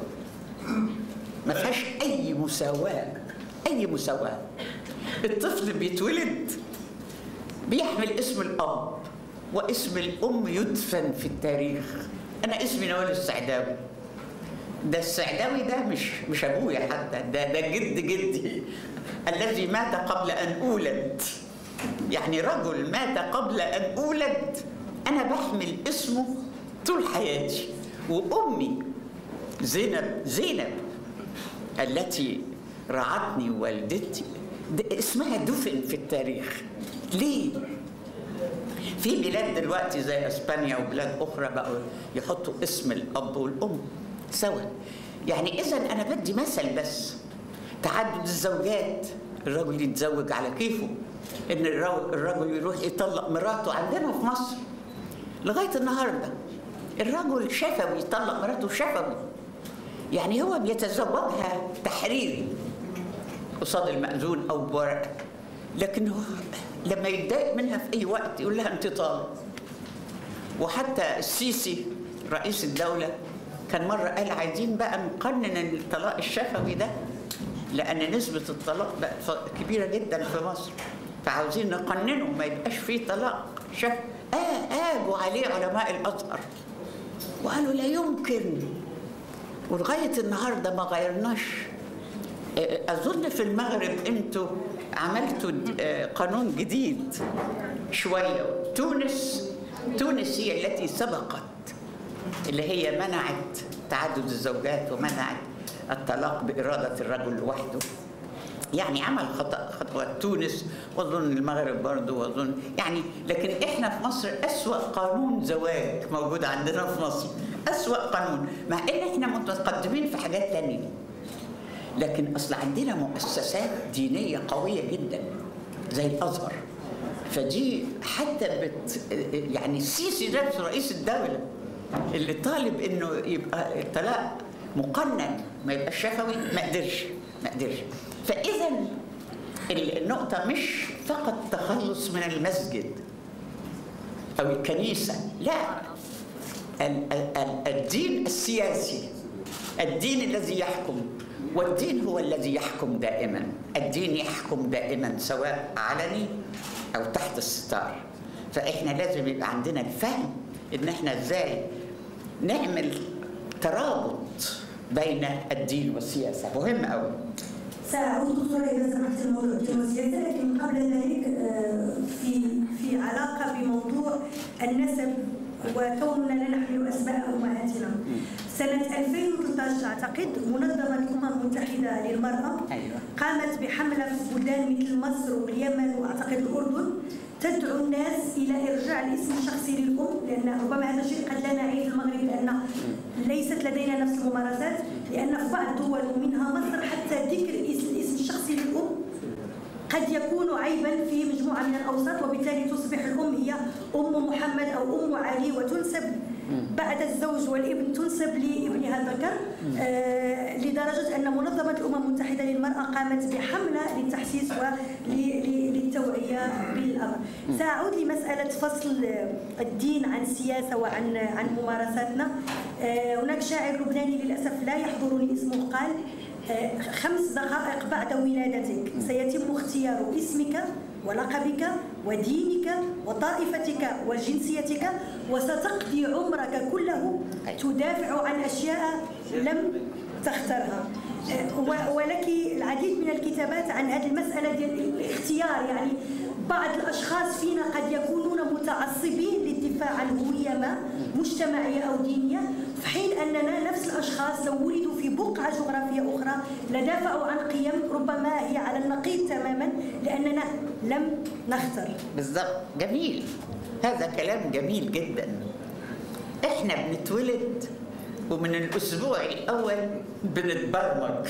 B: ما فيهاش أي مساواة أي مساواة الطفل بيتولد بيحمل اسم الأب واسم الأم يدفن في التاريخ أنا اسمي نوال السعداوي ده السعداوي ده مش مش أبويا حتى ده ده جد جدي الذي مات قبل أن أولد يعني رجل مات قبل أن أولد أنا بحمل اسمه طول حياتي وأمي زينب زينب التي رعتني والدتي ده اسمها دفن في التاريخ ليه؟ في بلاد دلوقتي زي اسبانيا وبلاد اخرى بقوا يحطوا اسم الاب والام سوا يعني اذا انا بدي مثل بس تعدد الزوجات الرجل يتزوج على كيفه ان الرو- الرجل يروح يطلق مراته عندنا في مصر لغايه النهارده الرجل شفوي يطلق مراته شفوي يعني هو بيتزوجها تحريري قصاد المأذون أو بورقة لكن هو لما يتضايق منها في أي وقت يقول لها أنت طالق وحتى السيسي رئيس الدولة كان مرة قال عايزين بقى نقنن الطلاق الشفوي ده لأن نسبة الطلاق بقت ف- كبيرة جدا في مصر فعاوزين نقننه ما يبقاش فيه طلاق شفوي آه آجوا عليه علماء الأزهر وقالوا لا يمكن ولغاية النهاردة ما غيرناش أظن في المغرب أنتوا عملتوا آه، قانون جديد شوية تونس تونس هي التي سبقت اللي هي منعت تعدد الزوجات ومنعت الطلاق بإرادة الرجل لوحده يعني عمل خطأ خطوات تونس واظن المغرب برضه واظن يعني لكن احنا في مصر اسوا قانون زواج موجود عندنا في مصر اسوا قانون مع ان احنا متقدمين في حاجات تانية لكن اصل عندنا مؤسسات دينيه قويه جدا زي الازهر فدي حتى بت يعني السيسي نفسه رئيس الدوله اللي طالب انه يبقى الطلاق مقنن ما يبقاش شفوي ما قدرش ما قدرش فاذا النقطه مش فقط تخلص من المسجد او الكنيسه لا ال- ال- ال- الدين السياسي الدين الذي يحكم والدين هو الذي يحكم دائما الدين يحكم دائما سواء علني او تحت الستار فاحنا لازم يبقى عندنا الفهم ان احنا ازاي نعمل ترابط بين الدين والسياسه مهم قوي
A: سأعود دكتورة إذا سمحت الموضوع الدين والسياسة لكن قبل ذلك آه، في في علاقة بموضوع النسب وكوننا لا نحمل أسماء أمهاتنا. سنة 2013 أعتقد منظمة الأمم المتحدة للمرأة
B: أيوة.
A: قامت بحملة في بلدان مثل مصر واليمن وأعتقد الأردن تدعو الناس إلى إرجاع الاسم الشخصي للأم لأن ربما هذا الشيء قد لا نعيه في المغرب لأن ليست لدينا نفس الممارسات لأن في بعض الدول ومنها مصر حتى ذكر الاسم الاسم الشخصي للأم قد يكون عيبا في مجموعة من الأوساط وبالتالي تصبح الأم هي أم محمد أو أم علي وتنسب بعد الزوج والابن تنسب لابنها الذكر آه لدرجة أن منظمة الأمم المتحدة للمرأة قامت بحملة للتحسيس وللتوعية بالأمر سأعود لمسألة فصل الدين عن السياسة وعن عن ممارساتنا آه هناك شاعر لبناني للأسف لا يحضرني اسمه قال آه، خمس دقائق بعد ولادتك سيتم اختيار اسمك ولقبك ودينك وطائفتك وجنسيتك وستقضي عمرك كله تدافع عن أشياء لم تخترها آه، و- ولك العديد من الكتابات عن هذه المسألة ديال الاختيار يعني بعض الأشخاص فينا قد يكونون متعصبين للدفاع عن هوية ما مجتمعية أو دينية في حين أننا نفس الأشخاص لو ولدوا في بقعة جغرافية أخرى لدافعوا عن قيم ربما هي على النقيض تماما لأننا لم نختر
B: بالظبط جميل هذا كلام جميل جدا احنا بنتولد ومن الاسبوع الاول بنتبرمج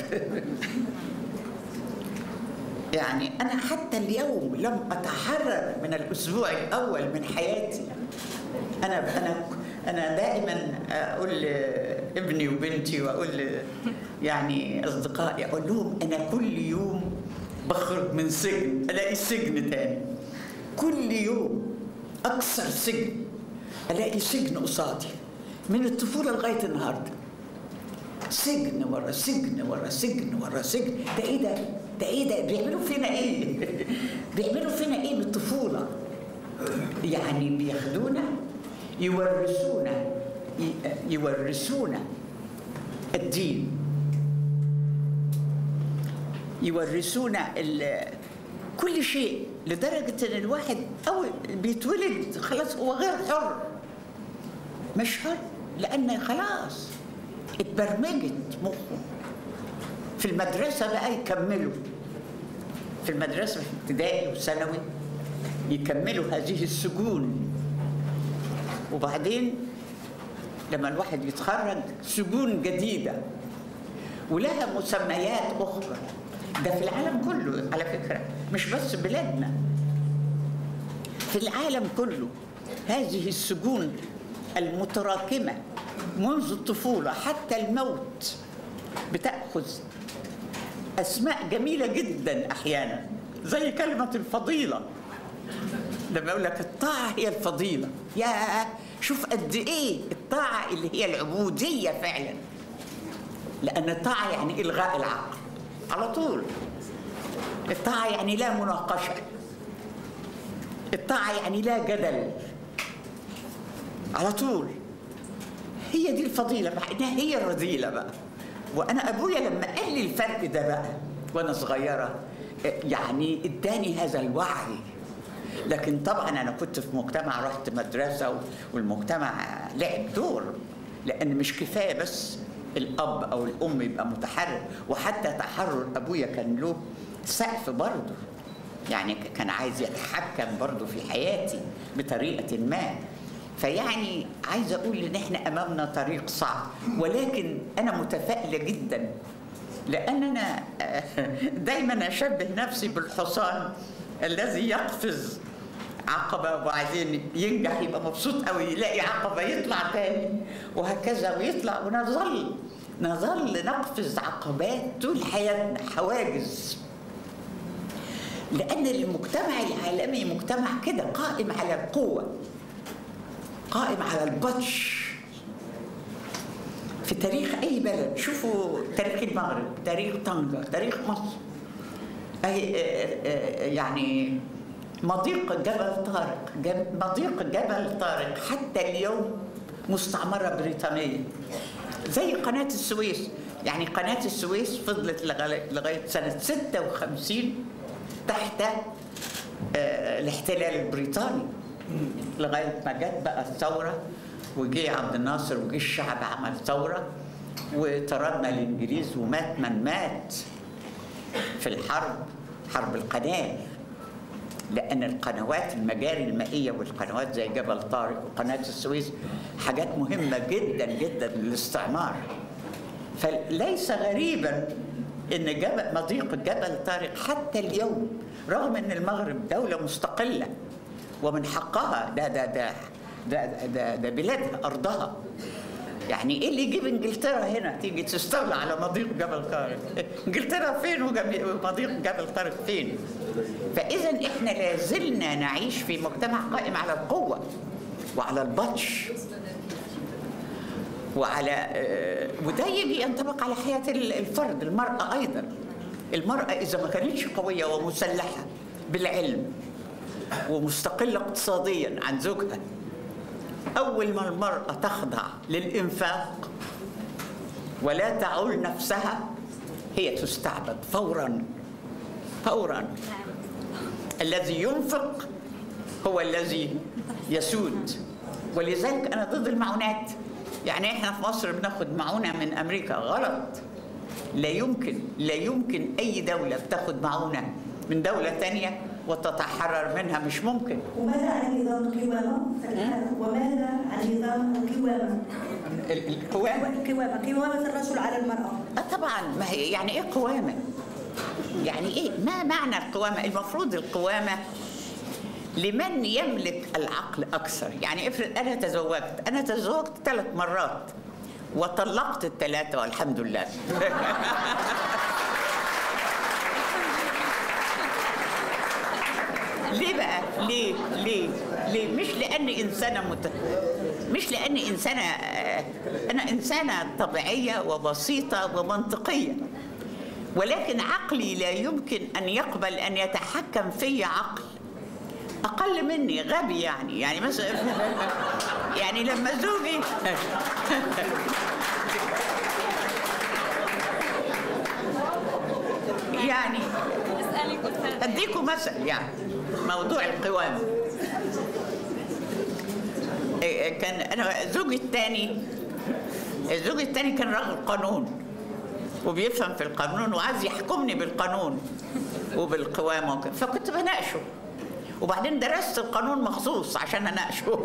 B: يعني انا حتى اليوم لم اتحرر من الاسبوع الاول من حياتي انا انا انا دائما اقول لابني وبنتي واقول ل- يعني اصدقائي اقول لهم انا كل يوم بخرج من سجن الاقي سجن تاني كل يوم اكثر سجن الاقي سجن قصادي من الطفوله لغايه النهارده سجن ورا سجن ورا سجن ورا سجن ده ايه ده؟ ده ايه ده؟ بيعملوا فينا ايه؟ بيعملوا فينا ايه بالطفوله؟ يعني بياخدونا يورثونا ي- يورثونا الدين يورثونا ال- كل شيء لدرجة إن الواحد أول بيتولد خلاص هو غير حر مش حر لأن خلاص اتبرمجت مخه في المدرسة بقى يكملوا في المدرسة في ابتدائي وثانوي يكملوا هذه السجون وبعدين لما الواحد يتخرج سجون جديدة ولها مسميات أخرى ده في العالم كله على فكرة مش بس بلادنا في العالم كله هذه السجون المتراكمة منذ الطفولة حتى الموت بتأخذ أسماء جميلة جدا أحيانا زي كلمة الفضيلة لما يقول لك الطاعة هي الفضيلة يا شوف قد إيه الطاعة اللي هي العبودية فعلا لأن الطاعة يعني إلغاء العقل على طول الطاعة يعني لا مناقشة الطاعة يعني لا جدل على طول هي دي الفضيلة مع إنها هي الرذيلة بقى وأنا أبويا لما قال لي الفرق ده بقى وأنا صغيرة يعني اداني هذا الوعي لكن طبعا انا كنت في مجتمع رحت مدرسه والمجتمع لعب دور لان مش كفايه بس الاب او الام يبقى متحرر وحتى تحرر ابويا كان له سقف برضه يعني كان عايز يتحكم برضه في حياتي بطريقه ما فيعني عايزه اقول ان احنا امامنا طريق صعب ولكن انا متفائله جدا لان انا دايما اشبه نفسي بالحصان الذي يقفز عقبه وبعدين ينجح يبقى مبسوط قوي يلاقي عقبه يطلع تاني وهكذا ويطلع ونظل نظل نقفز عقبات طول حياتنا حواجز لان المجتمع العالمي مجتمع كده قائم على القوه قائم على البطش في تاريخ اي بلد شوفوا تاريخ المغرب تاريخ طنجة تاريخ مصر أي آه، آه، يعني مضيق جبل طارق جب- مضيق جبل طارق حتى اليوم مستعمرة بريطانية زي قناة السويس يعني قناة السويس فضلت لغاية- لغاية سنة 56 تحت آه، الاحتلال البريطاني لغاية ما جت بقى الثورة وجي عبد الناصر وجي الشعب عمل ثورة وطردنا الإنجليز ومات من مات في الحرب حرب القناه لأن القنوات المجاري المائية والقنوات زي جبل طارق وقناة السويس حاجات مهمة جدا جدا للاستعمار فليس غريبا ان جبل مضيق جبل طارق حتى اليوم رغم ان المغرب دوله مستقله ومن حقها ده ده ده ده, ده, ده بلادها ارضها يعني ايه اللي يجيب انجلترا هنا تيجي تستولى على مضيق جبل طارق انجلترا فين وجمي- ومضيق جبل طارق فين فاذا احنا لازلنا نعيش في مجتمع قائم على القوه وعلى البطش وعلى آه، وده يجي ينطبق على حياة ال- الفرد المرأة أيضا المرأة إذا ما كانتش قوية ومسلحة بالعلم ومستقلة اقتصاديا عن زوجها أول ما المرأة تخضع للإنفاق ولا تعول نفسها هي تستعبد فورا فورا الذي ينفق هو الذي يسود ولذلك انا ضد المعونات يعني احنا في مصر بناخد معونه من امريكا غلط لا يمكن لا يمكن اي دوله بتاخد معونه من دوله تانية وتتحرر منها مش ممكن
A: وماذا عن نظام القوامة؟ وماذا عن نظام القوامة؟
B: ال- القوامه
A: القوامة قوامة الرجل على المرأة
B: آه طبعا ما هي يعني ايه قوامه؟ يعني ايه؟ ما معنى القوامه؟ المفروض القوامه لمن يملك العقل اكثر، يعني افرض انا تزوجت، انا تزوجت ثلاث مرات وطلقت الثلاثه والحمد لله. ليه بقى؟ ليه؟ ليه؟ ليه؟ مش لأني إنسانة مت... مش لأني إنسانة آه، أنا إنسانة طبيعية وبسيطة ومنطقية ولكن عقلي لا يمكن أن يقبل أن يتحكم في عقل أقل مني غبي يعني يعني مثلا يعني لما زوجي يعني
D: اسألي كل سنة
B: اديكم مثل يعني موضوع القوامه إيه، كان انا زوجي الثاني الزوج الثاني كان راجل قانون وبيفهم في القانون وعايز يحكمني بالقانون وبالقوامه وكده. فكنت بناقشه وبعدين درست القانون مخصوص عشان اناقشه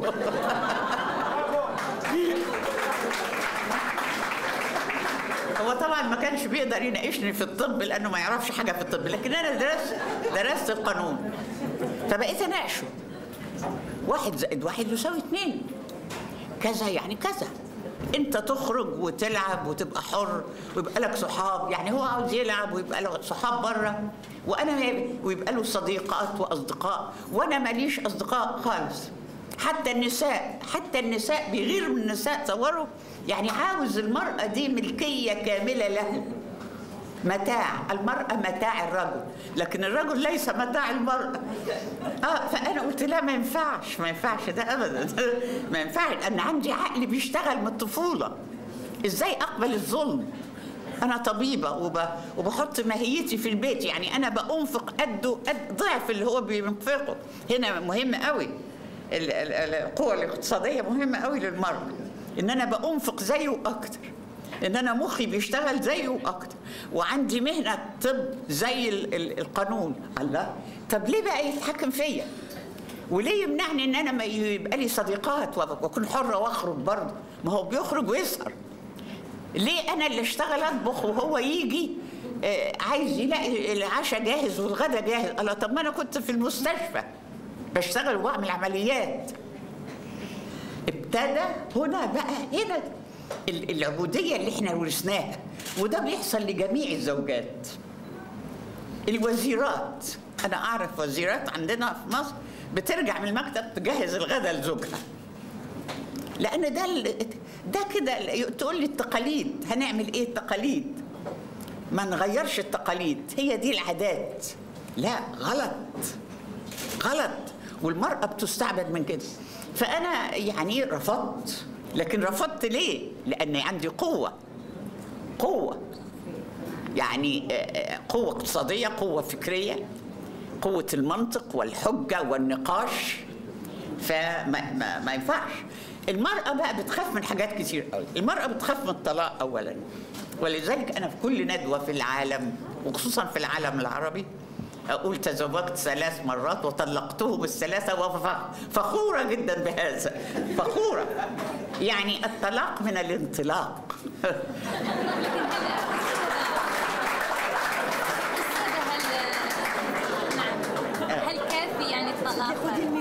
B: هو طبعا ما كانش بيقدر يناقشني في الطب لانه ما يعرفش حاجه في الطب لكن انا درست درست القانون فبقيت اناقشه واحد زائد واحد يساوي اتنين كذا يعني كذا انت تخرج وتلعب وتبقى حر ويبقى لك صحاب يعني هو عاوز يلعب ويبقى له صحاب بره وانا ويبقى له صديقات واصدقاء وانا ماليش اصدقاء خالص حتى النساء حتى النساء بيغير من النساء تصوروا يعني عاوز المرأة دي ملكية كاملة له متاع المرأة متاع الرجل لكن الرجل ليس متاع المرأة اه فأنا قلت لا ما ينفعش ما ينفعش ده أبدا ما ينفعش أنا عندي عقل بيشتغل من الطفولة إزاي أقبل الظلم أنا طبيبة وب... وبحط ماهيتي في البيت يعني أنا بأنفق قده قد ضعف اللي هو بينفقه هنا مهم قوي ال- ال- ال- القوة الاقتصادية مهمة قوي للمرأة إن أنا بأنفق زيه أكتر ان انا مخي بيشتغل زيه اكتر وعندي مهنه طب زي ال- ال- القانون الله طب ليه بقى يتحكم فيا وليه يمنعني ان انا ما يبقى لي صديقات وأب- واكون حره واخرج برضه ما هو بيخرج ويسهر ليه انا اللي اشتغل اطبخ وهو يجي آه، عايز يلاقي العشاء جاهز والغدا جاهز الله طب ما انا كنت في المستشفى بشتغل واعمل عمليات ابتدى هنا بقى هنا ال- العبوديه اللي احنا ورثناها وده بيحصل لجميع الزوجات الوزيرات انا اعرف وزيرات عندنا في مصر بترجع من المكتب تجهز الغداء لزوجها لان ده ال- ده كده تقول لي التقاليد هنعمل ايه التقاليد ما نغيرش التقاليد هي دي العادات لا غلط غلط والمرأة بتستعبد من كده فأنا يعني رفضت لكن رفضت ليه؟ لأني عندي قوة قوة يعني آه، آه، قوة اقتصادية قوة فكرية قوة المنطق والحجة والنقاش فما ما, ما ينفعش المرأة بقى بتخاف من حاجات كتير قوي المرأة بتخاف من الطلاق أولا ولذلك أنا في كل ندوة في العالم وخصوصا في العالم العربي أقول تزوجت ثلاث مرات وطلقتهم الثلاثة وفخورة جدا بهذا فخورة يعني الطلاق من الانطلاق
D: هل نعم هل كافي يعني الطلاق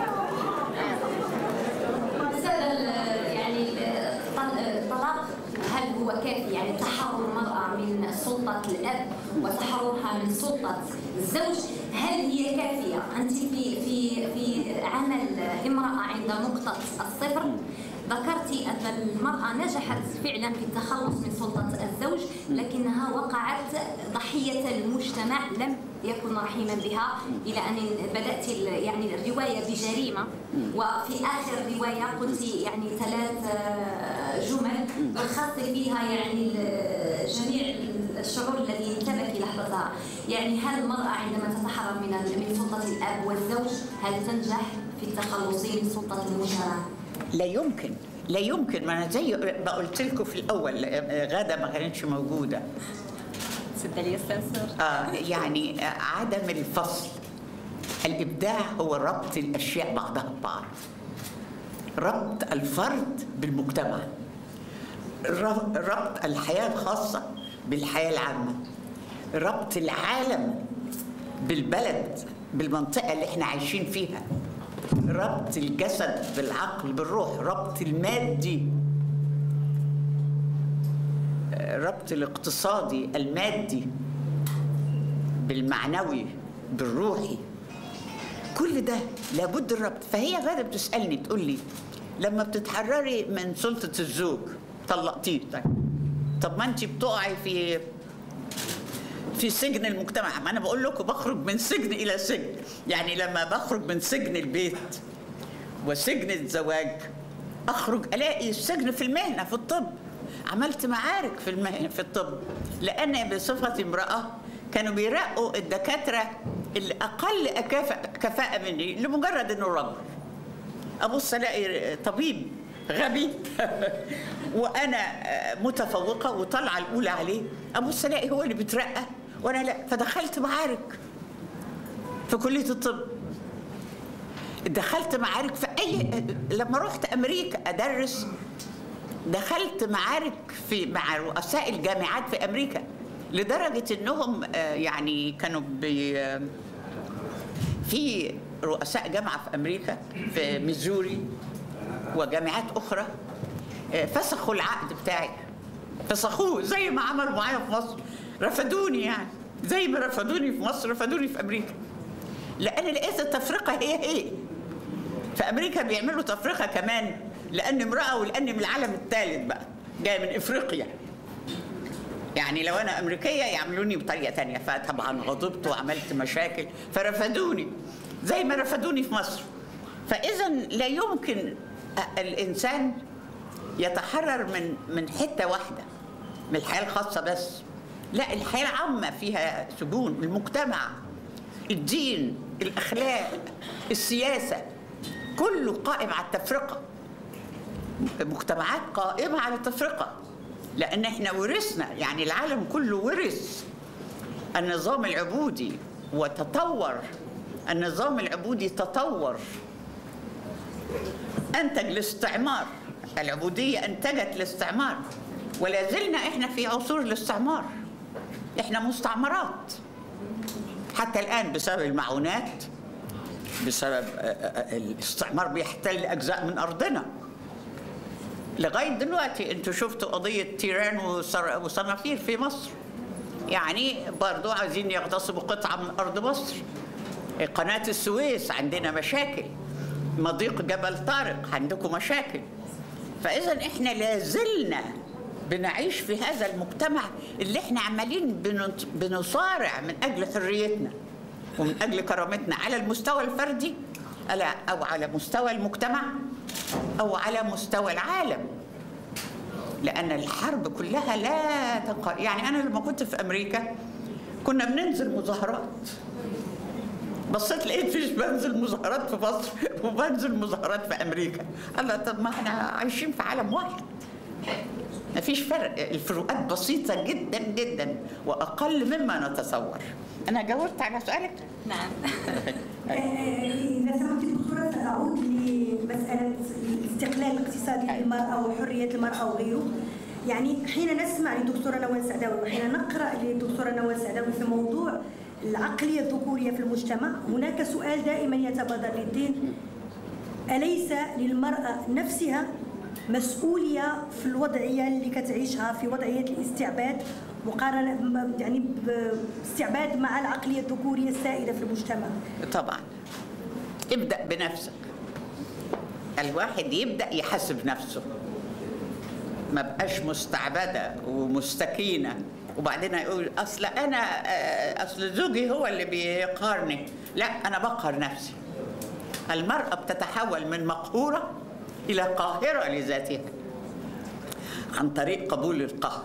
E: أستاذ ال- يعني الطل- الطلاق هل هو كافي يعني تحرر المرأة من سلطة الأب وتحررها من سلطة الزوج هل هي كافية؟ أنت في في في عمل امرأة عند نقطة الصفر ذكرتي أن المرأة نجحت فعلا في التخلص من سلطة الزوج لكنها وقعت ضحية المجتمع لم يكن رحيما بها إلى أن بدأت ال- يعني الرواية بجريمة وفي آخر رواية قلت يعني ثلاث آه، جمل لخصت فيها يعني ال- جميع الشعور الذي انتابك لحظتها يعني هل المرأة عندما تتحرر من ال- من سلطة الأب والزوج هل تنجح في التخلص من سلطة المجتمع؟
B: لا يمكن لا يمكن ما انا زي ما قلت لكم في الاول آه، غاده ما كانتش موجوده
D: تفضلي يا سنسور
B: آه يعني آه، عدم الفصل الابداع هو ربط الاشياء بعضها ببعض ربط الفرد بالمجتمع ر- ربط الحياه الخاصه بالحياه العامه ربط العالم بالبلد بالمنطقه اللي احنا عايشين فيها ربط الجسد بالعقل بالروح ربط المادي الربط الاقتصادي المادي بالمعنوي بالروحي كل ده لابد الربط فهي غاده بتسالني بتقول لي لما بتتحرري من سلطه الزوج طلقتيه طيب طب ما انت بتقعي في في سجن المجتمع ما انا بقول لكم بخرج من سجن الى سجن يعني لما بخرج من سجن البيت وسجن الزواج اخرج الاقي السجن في المهنه في الطب عملت معارك في المهنه في الطب لان بصفتي امراه كانوا بيرقوا الدكاتره اللي اقل كفاءه كفاءه مني لمجرد انه رجل ابص الاقي طبيب غبي وانا متفوقه وطالعه الاولى عليه ابص الاقي هو اللي بيترقى وانا لا فدخلت معارك في كليه الطب دخلت معارك في اي لما رحت امريكا ادرس دخلت معارك في مع رؤساء الجامعات في امريكا لدرجه انهم آه، يعني كانوا بي آه، في رؤساء جامعه في امريكا في ميزوري وجامعات اخرى آه، فسخوا العقد بتاعي فسخوه زي ما عملوا معايا في مصر رفضوني يعني زي ما رفضوني في مصر رفضوني في امريكا لان لقيت التفرقه هي هي في امريكا بيعملوا تفرقه كمان لان امراه ولاني من العالم الثالث بقى جايه من افريقيا يعني لو انا امريكيه يعملوني بطريقه تانية فطبعا غضبت وعملت مشاكل فرفضوني زي ما رفضوني في مصر فاذا لا يمكن الانسان يتحرر من من حته واحده من الحياه الخاصه بس لا الحياه العامه فيها سجون المجتمع الدين الاخلاق السياسه كله قائم على التفرقه مجتمعات قائمه على التفرقه لان احنا ورثنا يعني العالم كله ورث النظام العبودي وتطور النظام العبودي تطور انتج الاستعمار العبوديه انتجت الاستعمار ولا زلنا احنا في عصور الاستعمار احنا مستعمرات حتى الان بسبب المعونات بسبب آه، آه، الاستعمار بيحتل اجزاء من ارضنا لغايه دلوقتي انتوا شفتوا قضيه تيران وصر- وصنافير في مصر يعني برضو عايزين يغتصبوا قطعه من ارض مصر قناه السويس عندنا مشاكل مضيق جبل طارق عندكم مشاكل فاذا احنا لازلنا بنعيش في هذا المجتمع اللي احنا عمالين بنت- بنصارع من اجل حريتنا ومن اجل كرامتنا على المستوى الفردي على- او على مستوى المجتمع او على مستوى العالم لان الحرب كلها لا تنقل يعني انا لما كنت في امريكا كنا بننزل مظاهرات بصيت لقيت فيش بنزل مظاهرات في مصر وبنزل مظاهرات في امريكا الله طب ما احنا عايشين في عالم واحد مفيش فرق الفروقات بسيطة جدا جدا وأقل مما نتصور أنا جاوبت على سؤالك؟
D: نعم
A: إذا سمحت دكتورة سأعود لمسألة الاستقلال الاقتصادي للمرأة وحرية المرأة وغيره يعني حين نسمع لدكتورة نوال سعداوي وحين نقرأ لدكتورة نوال سعداوي في موضوع العقلية الذكورية في المجتمع هناك سؤال دائما يتبادر للذهن أليس للمرأة نفسها مسؤولية في الوضعية اللي كتعيشها في وضعية الاستعباد مقارنة يعني باستعباد مع العقلية الذكورية السائدة في المجتمع
B: طبعا ابدأ بنفسك الواحد يبدأ يحاسب نفسه ما بقاش مستعبدة ومستكينة وبعدين يقول أصل أنا آه، أصل زوجي هو اللي بيقهرني لا أنا بقهر نفسي المرأة بتتحول من مقهورة إلى قاهرة لذاتها عن طريق قبول القهر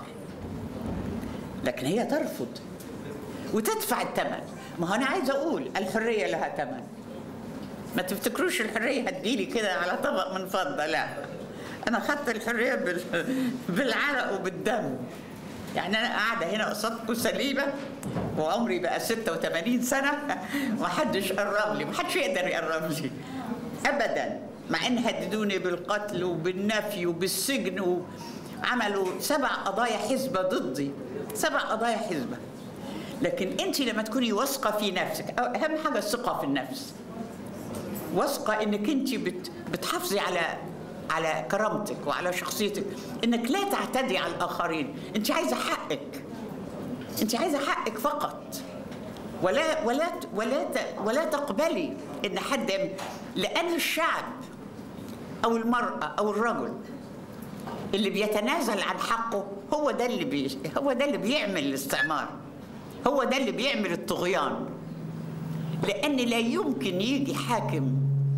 B: لكن هي ترفض وتدفع الثمن ما هو انا عايزه اقول الحريه لها ثمن ما تفتكروش الحريه هتجيلي كده على طبق من فضه لا انا خدت الحريه بال... بالعرق وبالدم يعني انا قاعده هنا قصادكم سليمه وعمري بقى 86 سنه ومحدش قرب لي محدش يقدر يقرب لي ابدا مع ان هددوني بالقتل وبالنفي وبالسجن وعملوا سبع قضايا حزبه ضدي سبع قضايا حزبه لكن انت لما تكوني واثقه في نفسك أو اهم حاجه الثقه في النفس واثقه انك انت بت بتحافظي على على كرامتك وعلى شخصيتك انك لا تعتدي على الاخرين انت عايزه حقك انت عايزه حقك فقط ولا ولا ولا ت- ولا تقبلي ان حد يعمل- لان الشعب او المراه او الرجل اللي بيتنازل عن حقه هو ده اللي بي هو ده اللي بيعمل الاستعمار هو ده اللي بيعمل الطغيان لان لا يمكن يجي حاكم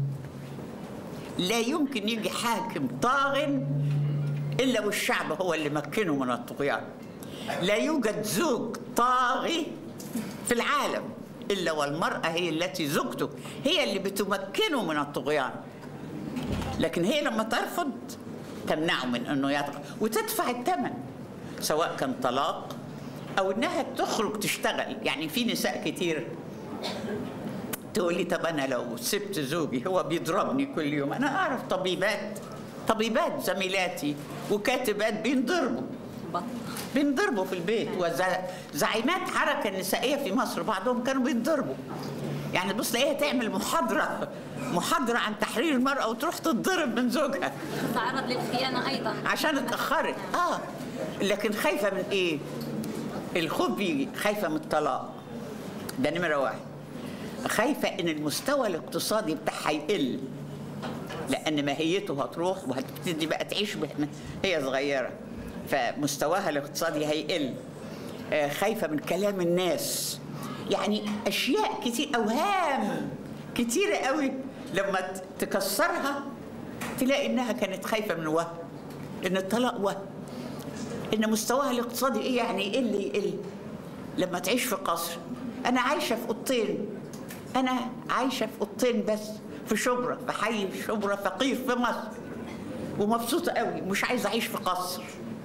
B: لا يمكن يجي حاكم طاغ الا والشعب هو اللي مكنه من الطغيان لا يوجد زوج طاغي في العالم الا والمراه هي التي زوجته هي اللي بتمكنه من الطغيان لكن هي لما ترفض تمنعه من انه يطغى وتدفع الثمن سواء كان طلاق او انها تخرج تشتغل يعني في نساء كتير تقول لي طب انا لو سبت زوجي هو بيضربني كل يوم انا اعرف طبيبات طبيبات زميلاتي وكاتبات بينضربوا
D: بط
B: بينضربوا في البيت وزعيمات حركه نسائيه في مصر بعضهم كانوا بينضربوا يعني بص تلاقيها تعمل محاضره محاضره عن تحرير المراه وتروح تتضرب من زوجها
D: تتعرض للخيانة أيضا
B: عشان اتاخرت اه لكن خايفه من ايه الخوف بيجي خايفه من الطلاق ده نمره واحد خايفه ان المستوى الاقتصادي بتاعها يقل لان ماهيته هتروح وهتبتدي بقى تعيش به- هي صغيره فمستواها الاقتصادي هيقل آه، خايفه من كلام الناس يعني اشياء كتير اوهام كتيره قوي لما ت- تكسرها تلاقي انها كانت خايفه من وهم ان الطلاق وهم ان مستواها الاقتصادي ايه يعني يقل يقل لما تعيش في قصر انا عايشه في اوضتين انا عايشه في اوضتين بس في شبرا في حي شبرا فقير في مصر ومبسوطه قوي مش عايزه اعيش في قصر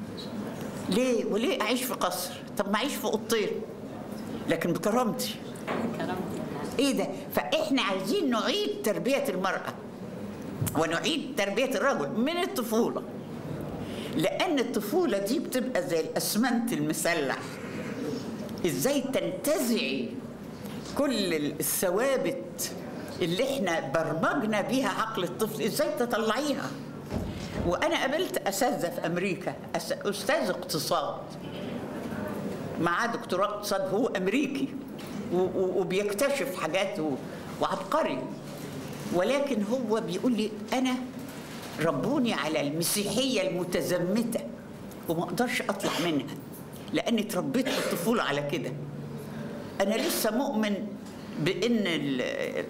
B: ليه وليه اعيش في قصر طب ما اعيش في اوضتين لكن بكرامتي
D: كرمتي
B: ايه ده فاحنا عايزين نعيد تربيه المراه ونعيد تربيه الرجل من الطفوله لان الطفوله دي بتبقى زي الاسمنت المسلح ازاي تنتزعي كل الثوابت اللي احنا برمجنا بيها عقل الطفل ازاي تطلعيها وانا قابلت اساتذه في امريكا أس- استاذ اقتصاد معاه دكتوراه اقتصاد هو امريكي و- و- وبيكتشف حاجات و- وعبقري ولكن هو بيقول لي انا ربوني على المسيحيه المتزمته وما اقدرش اطلع منها لاني اتربيت في الطفوله على كده انا لسه مؤمن بان ال-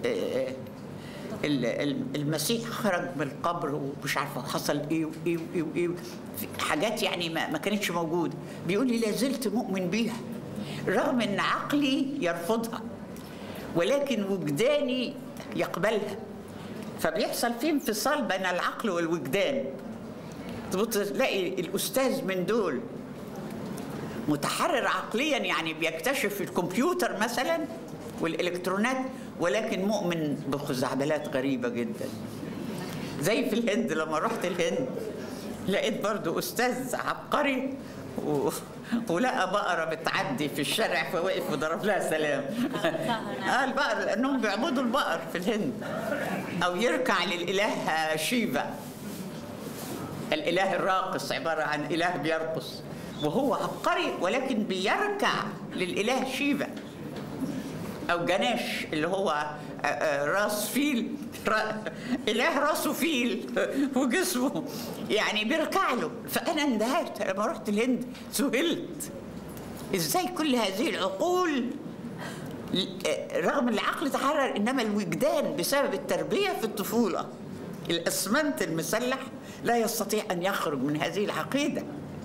B: ال- ال- المسيح خرج من القبر ومش عارفه حصل ايه وايه وايه وايه في حاجات يعني ما, ما كانتش موجوده بيقول لي لا زلت مؤمن بيها رغم ان عقلي يرفضها ولكن وجداني يقبلها فبيحصل فيه انفصال بين العقل والوجدان تبص تلاقي الاستاذ من دول متحرر عقليا يعني بيكتشف الكمبيوتر مثلا والالكترونات ولكن مؤمن بخزعبلات غريبه جدا زي في الهند لما رحت الهند لقيت برضو استاذ عبقري و... ولقى بقره بتعدي في الشارع فوقف وضرب لها سلام اه البقر لانهم بيعبدوا البقر في الهند او يركع للاله شيفا الاله الراقص عباره عن اله بيرقص وهو عبقري ولكن بيركع للاله شيفا او جناش اللي هو آه، آه، راس فيل را- اله راسه فيل وجسمه يعني بيركع له فانا اندهشت لما رحت الهند ذهلت ازاي كل هذه العقول آه، رغم العقل تحرر انما الوجدان بسبب التربيه في الطفوله الاسمنت المسلح لا يستطيع ان يخرج من هذه العقيده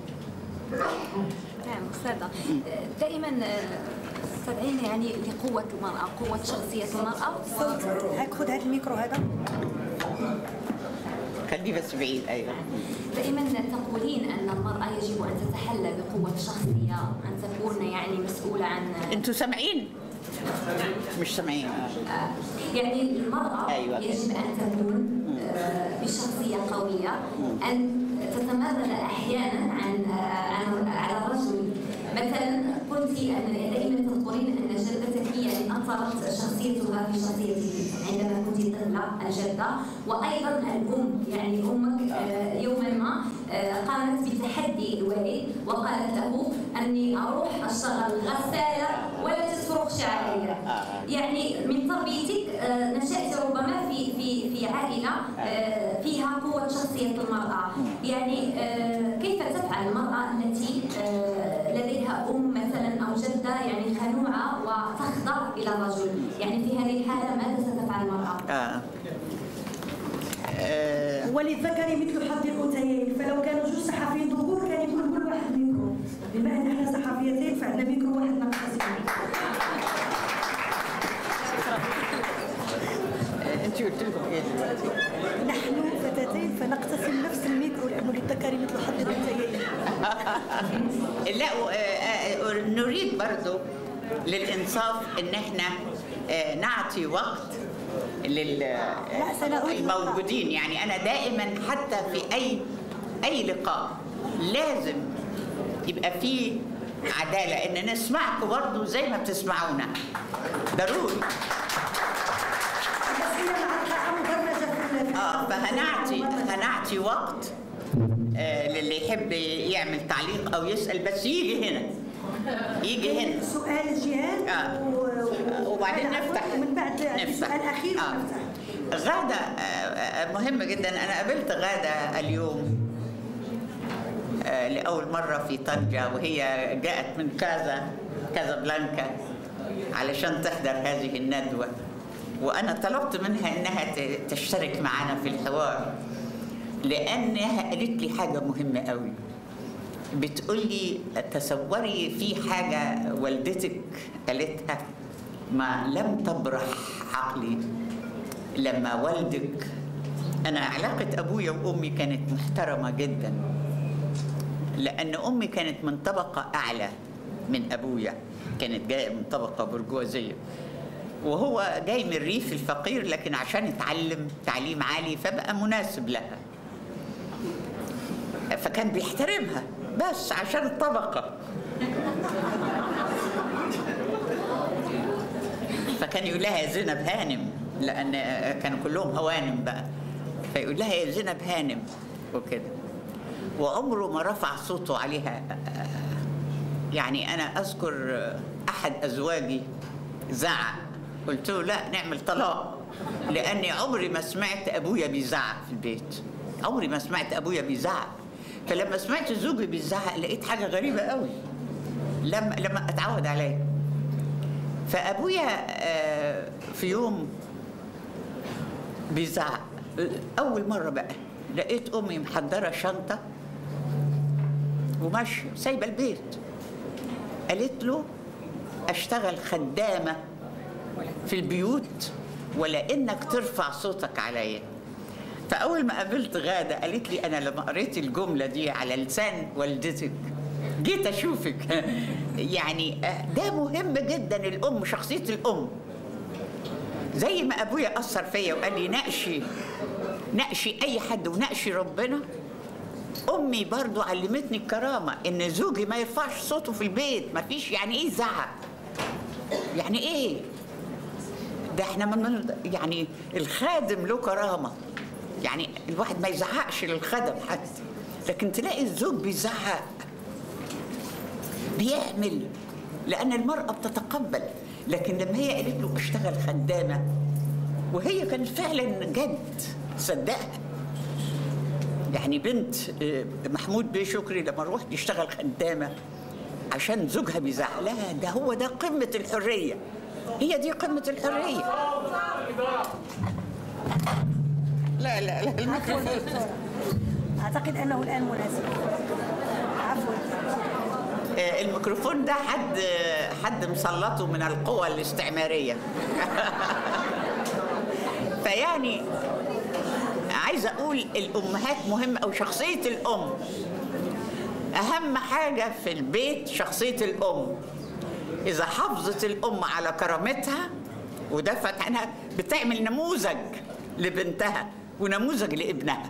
E: نعم أستاذة دائما تدعين يعني لقوة المرأة قوة شخصية المرأة
A: صوت هاك خد هات الميكرو هذا
B: خليه بس بعيد ايوه
E: دائما تقولين أن المرأة يجب أن تتحلى بقوة الشخصية أن تكون يعني مسؤولة عن
B: انتوا سامعين مش سامعين
E: يعني المرأة
B: أيوة.
E: يجب أن تكون آه، بشخصية قوية أن تتمرد أحيانا عن آه، عن على الرجل مثلا قلت أن دائما تذكرين أن جدتك هي يعني أثرت شخصيتها في شخصيتك عندما كنت طفلة الجدة وأيضا الأم يعني أمك آه، يوما ما آه، قامت بتحدي الوالد وقالت له أني أروح أشتغل غسالة ولا تسرق شعرية يعني من تربيتك آه، نشأت ربما في في في عائلة آه، فيها قوة شخصية المرأة يعني آه، كيف تفعل المرأة التي آه، لديها أم مثلا أو جدة يعني خنوعة وتخضع إلى الرجل يعني في هذه الحالة ماذا ستفعل المرأة؟
B: آه. آه.
A: وللذكر مثل حظ الانثيين فلو كانوا جوج صحفيين ذكور كان يكون كل واحد ميكرو بما ان احنا صحفيتين فعندنا ميكرو واحد نقص
B: انت قلت لهم ايه دلوقتي؟
A: نحن فتاتين فنقتسم نفس الميكرو لانه للذكر مثل حظ الانثيين
B: لا و- آه، آه، نريد برضو للانصاف ان احنا آه، نعطي وقت لل
A: لا، سنعود
B: الموجودين يعني انا دائما حتى في اي اي لقاء لازم يبقى فيه عداله ان نسمعكم برضو زي ما بتسمعونا ضروري
A: بس هي مع القاعه مدرجه في ال-
B: اه فهنعطي هنعطي وقت آه للي يحب يعمل تعليق او يسال بس يجي هنا يجي هنا
A: سؤال جهاد
B: آه.
A: و-
B: وبعدين
A: وأنا
B: نفتح
A: ومن بعد
B: نفتح
A: السؤال الاخير
B: آه.
A: ونفتح
B: غادة آه، آه، مهم جدا أنا قابلت غادة اليوم آه، لأول مرة في طنجة وهي جاءت من كازا كازابلانكا علشان تحضر هذه الندوة وأنا طلبت منها إنها ت- تشترك معنا في الحوار لأنها قالت لي حاجة مهمة قوي بتقول لي تصوري في حاجة والدتك قالتها ما لم تبرح عقلي لما والدك أنا علاقة أبويا وأمي كانت محترمة جدا لأن أمي كانت من طبقة أعلى من أبويا كانت جاية من طبقة برجوازية وهو جاي من الريف الفقير لكن عشان يتعلم تعليم عالي فبقى مناسب لها فكان بيحترمها بس عشان الطبقة فكان يقول لها يا زينب هانم لأن كانوا كلهم هوانم بقى فيقول لها يا زينب هانم وكده وعمره ما رفع صوته عليها يعني أنا أذكر أحد أزواجي زعق قلت له لا نعمل طلاق لأني عمري ما سمعت أبويا بيزعق في البيت عمري ما سمعت ابويا بيزعق فلما سمعت زوجي بيزعق لقيت حاجه غريبه قوي لما لما اتعود عليه فابويا آه، في يوم بيزعق اول مره بقى لقيت امي محضره شنطه وماشيه سايبه البيت قالت له اشتغل خدامه في البيوت ولا انك ترفع صوتك عليا فاول ما قابلت غاده قالت لي انا لما قريت الجمله دي على لسان والدتك جيت اشوفك يعني ده مهم جدا الام شخصيه الام زي ما ابويا اثر فيا وقال لي ناقشي ناقشي اي حد وناقشي ربنا امي برضو علمتني الكرامه ان زوجي ما يرفعش صوته في البيت ما فيش يعني ايه زعق يعني ايه ده احنا من يعني الخادم له كرامه يعني الواحد ما يزعقش للخدم حتى لكن تلاقي الزوج بيزعق بيعمل لان المراه بتتقبل لكن لما هي قالت له اشتغل خدامه وهي كانت فعلا جد صدقها يعني بنت آه، محمود بيه شكري لما روح تشتغل خدامه عشان زوجها بيزعق لها ده هو ده قمه الحريه هي دي قمه الحريه لا لا لا الميكروفون
A: اعتقد انه الان مناسب عفوا
B: آه، الميكروفون ده حد حد مسلطه من القوى الاستعماريه فيعني عايزه اقول الامهات مهمه او شخصيه الام اهم حاجه في البيت شخصيه الام اذا حافظت الام على كرامتها ودفعت عنها بتعمل نموذج لبنتها ونموذج لابنها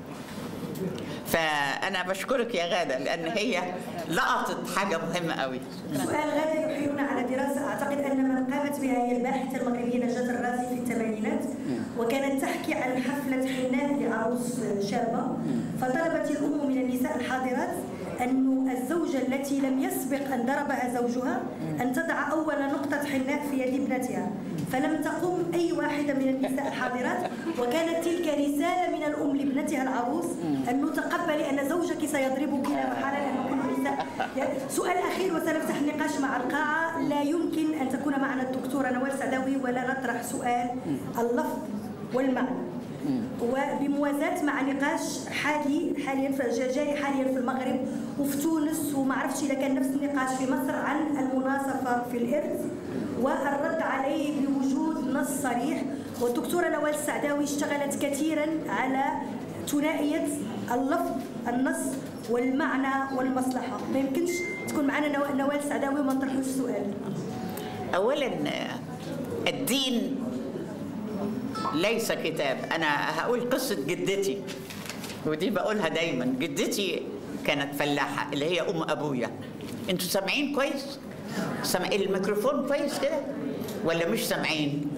B: فانا بشكرك يا غاده لان هي لقطت حاجه مهمه قوي
A: سؤال غدا يحيلنا على دراسة أعتقد أن من قامت بها هي الباحثة المغربية نجاة الرازي في الثمانينات وكانت تحكي عن حفلة حناء لعروس شابة فطلبت الأم من النساء الحاضرات أن الزوجة التي لم يسبق أن ضربها زوجها أن تضع أول نقطة حناء في يد ابنتها فلم تقم أي واحدة من النساء الحاضرات وكانت تلك رسالة من الأم لابنتها العروس أن تقبلي أن زوجك سيضربك لا محالة لأن كل النساء سؤال أخير وسنفتح النقاش مع القاعة لا يمكن أن تكون معنا الدكتورة نوال سعداوي ولا نطرح سؤال اللفظ والمعنى وبموازاة مع نقاش حالي حاليا في- جاري حاليا في المغرب وفي تونس وما عرفتش اذا كان نفس النقاش في مصر عن المناصفه في الارث والرد عليه بوجود نص صريح والدكتوره نوال السعداوي اشتغلت كثيرا على ثنائيه اللفظ النص والمعنى والمصلحه ما يمكنش تكون معنا نوا- نوال السعداوي وما نطرحوش السؤال
B: اولا آه، الدين ليس كتاب انا هقول قصه جدتي ودي بقولها دايما جدتي كانت فلاحه اللي هي ام ابويا انتوا سامعين كويس سامع الميكروفون كويس كده ولا مش سامعين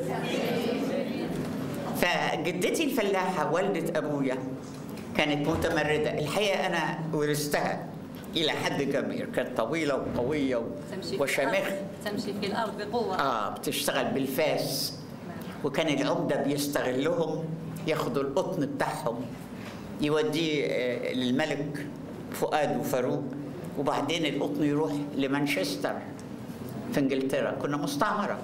B: فجدتي الفلاحه والده ابويا كانت متمرده الحقيقه انا ورثتها الى حد كبير كانت طويله وقويه و-
D: تمشي في
B: وشامخه
D: الأرض تمشي في الأرض بقوة
B: اه بتشتغل بالفاس وكان العمده بيستغلهم ياخدوا القطن بتاعهم يوديه آه، للملك فؤاد وفاروق وبعدين القطن يروح لمانشستر في انجلترا كنا مستعمره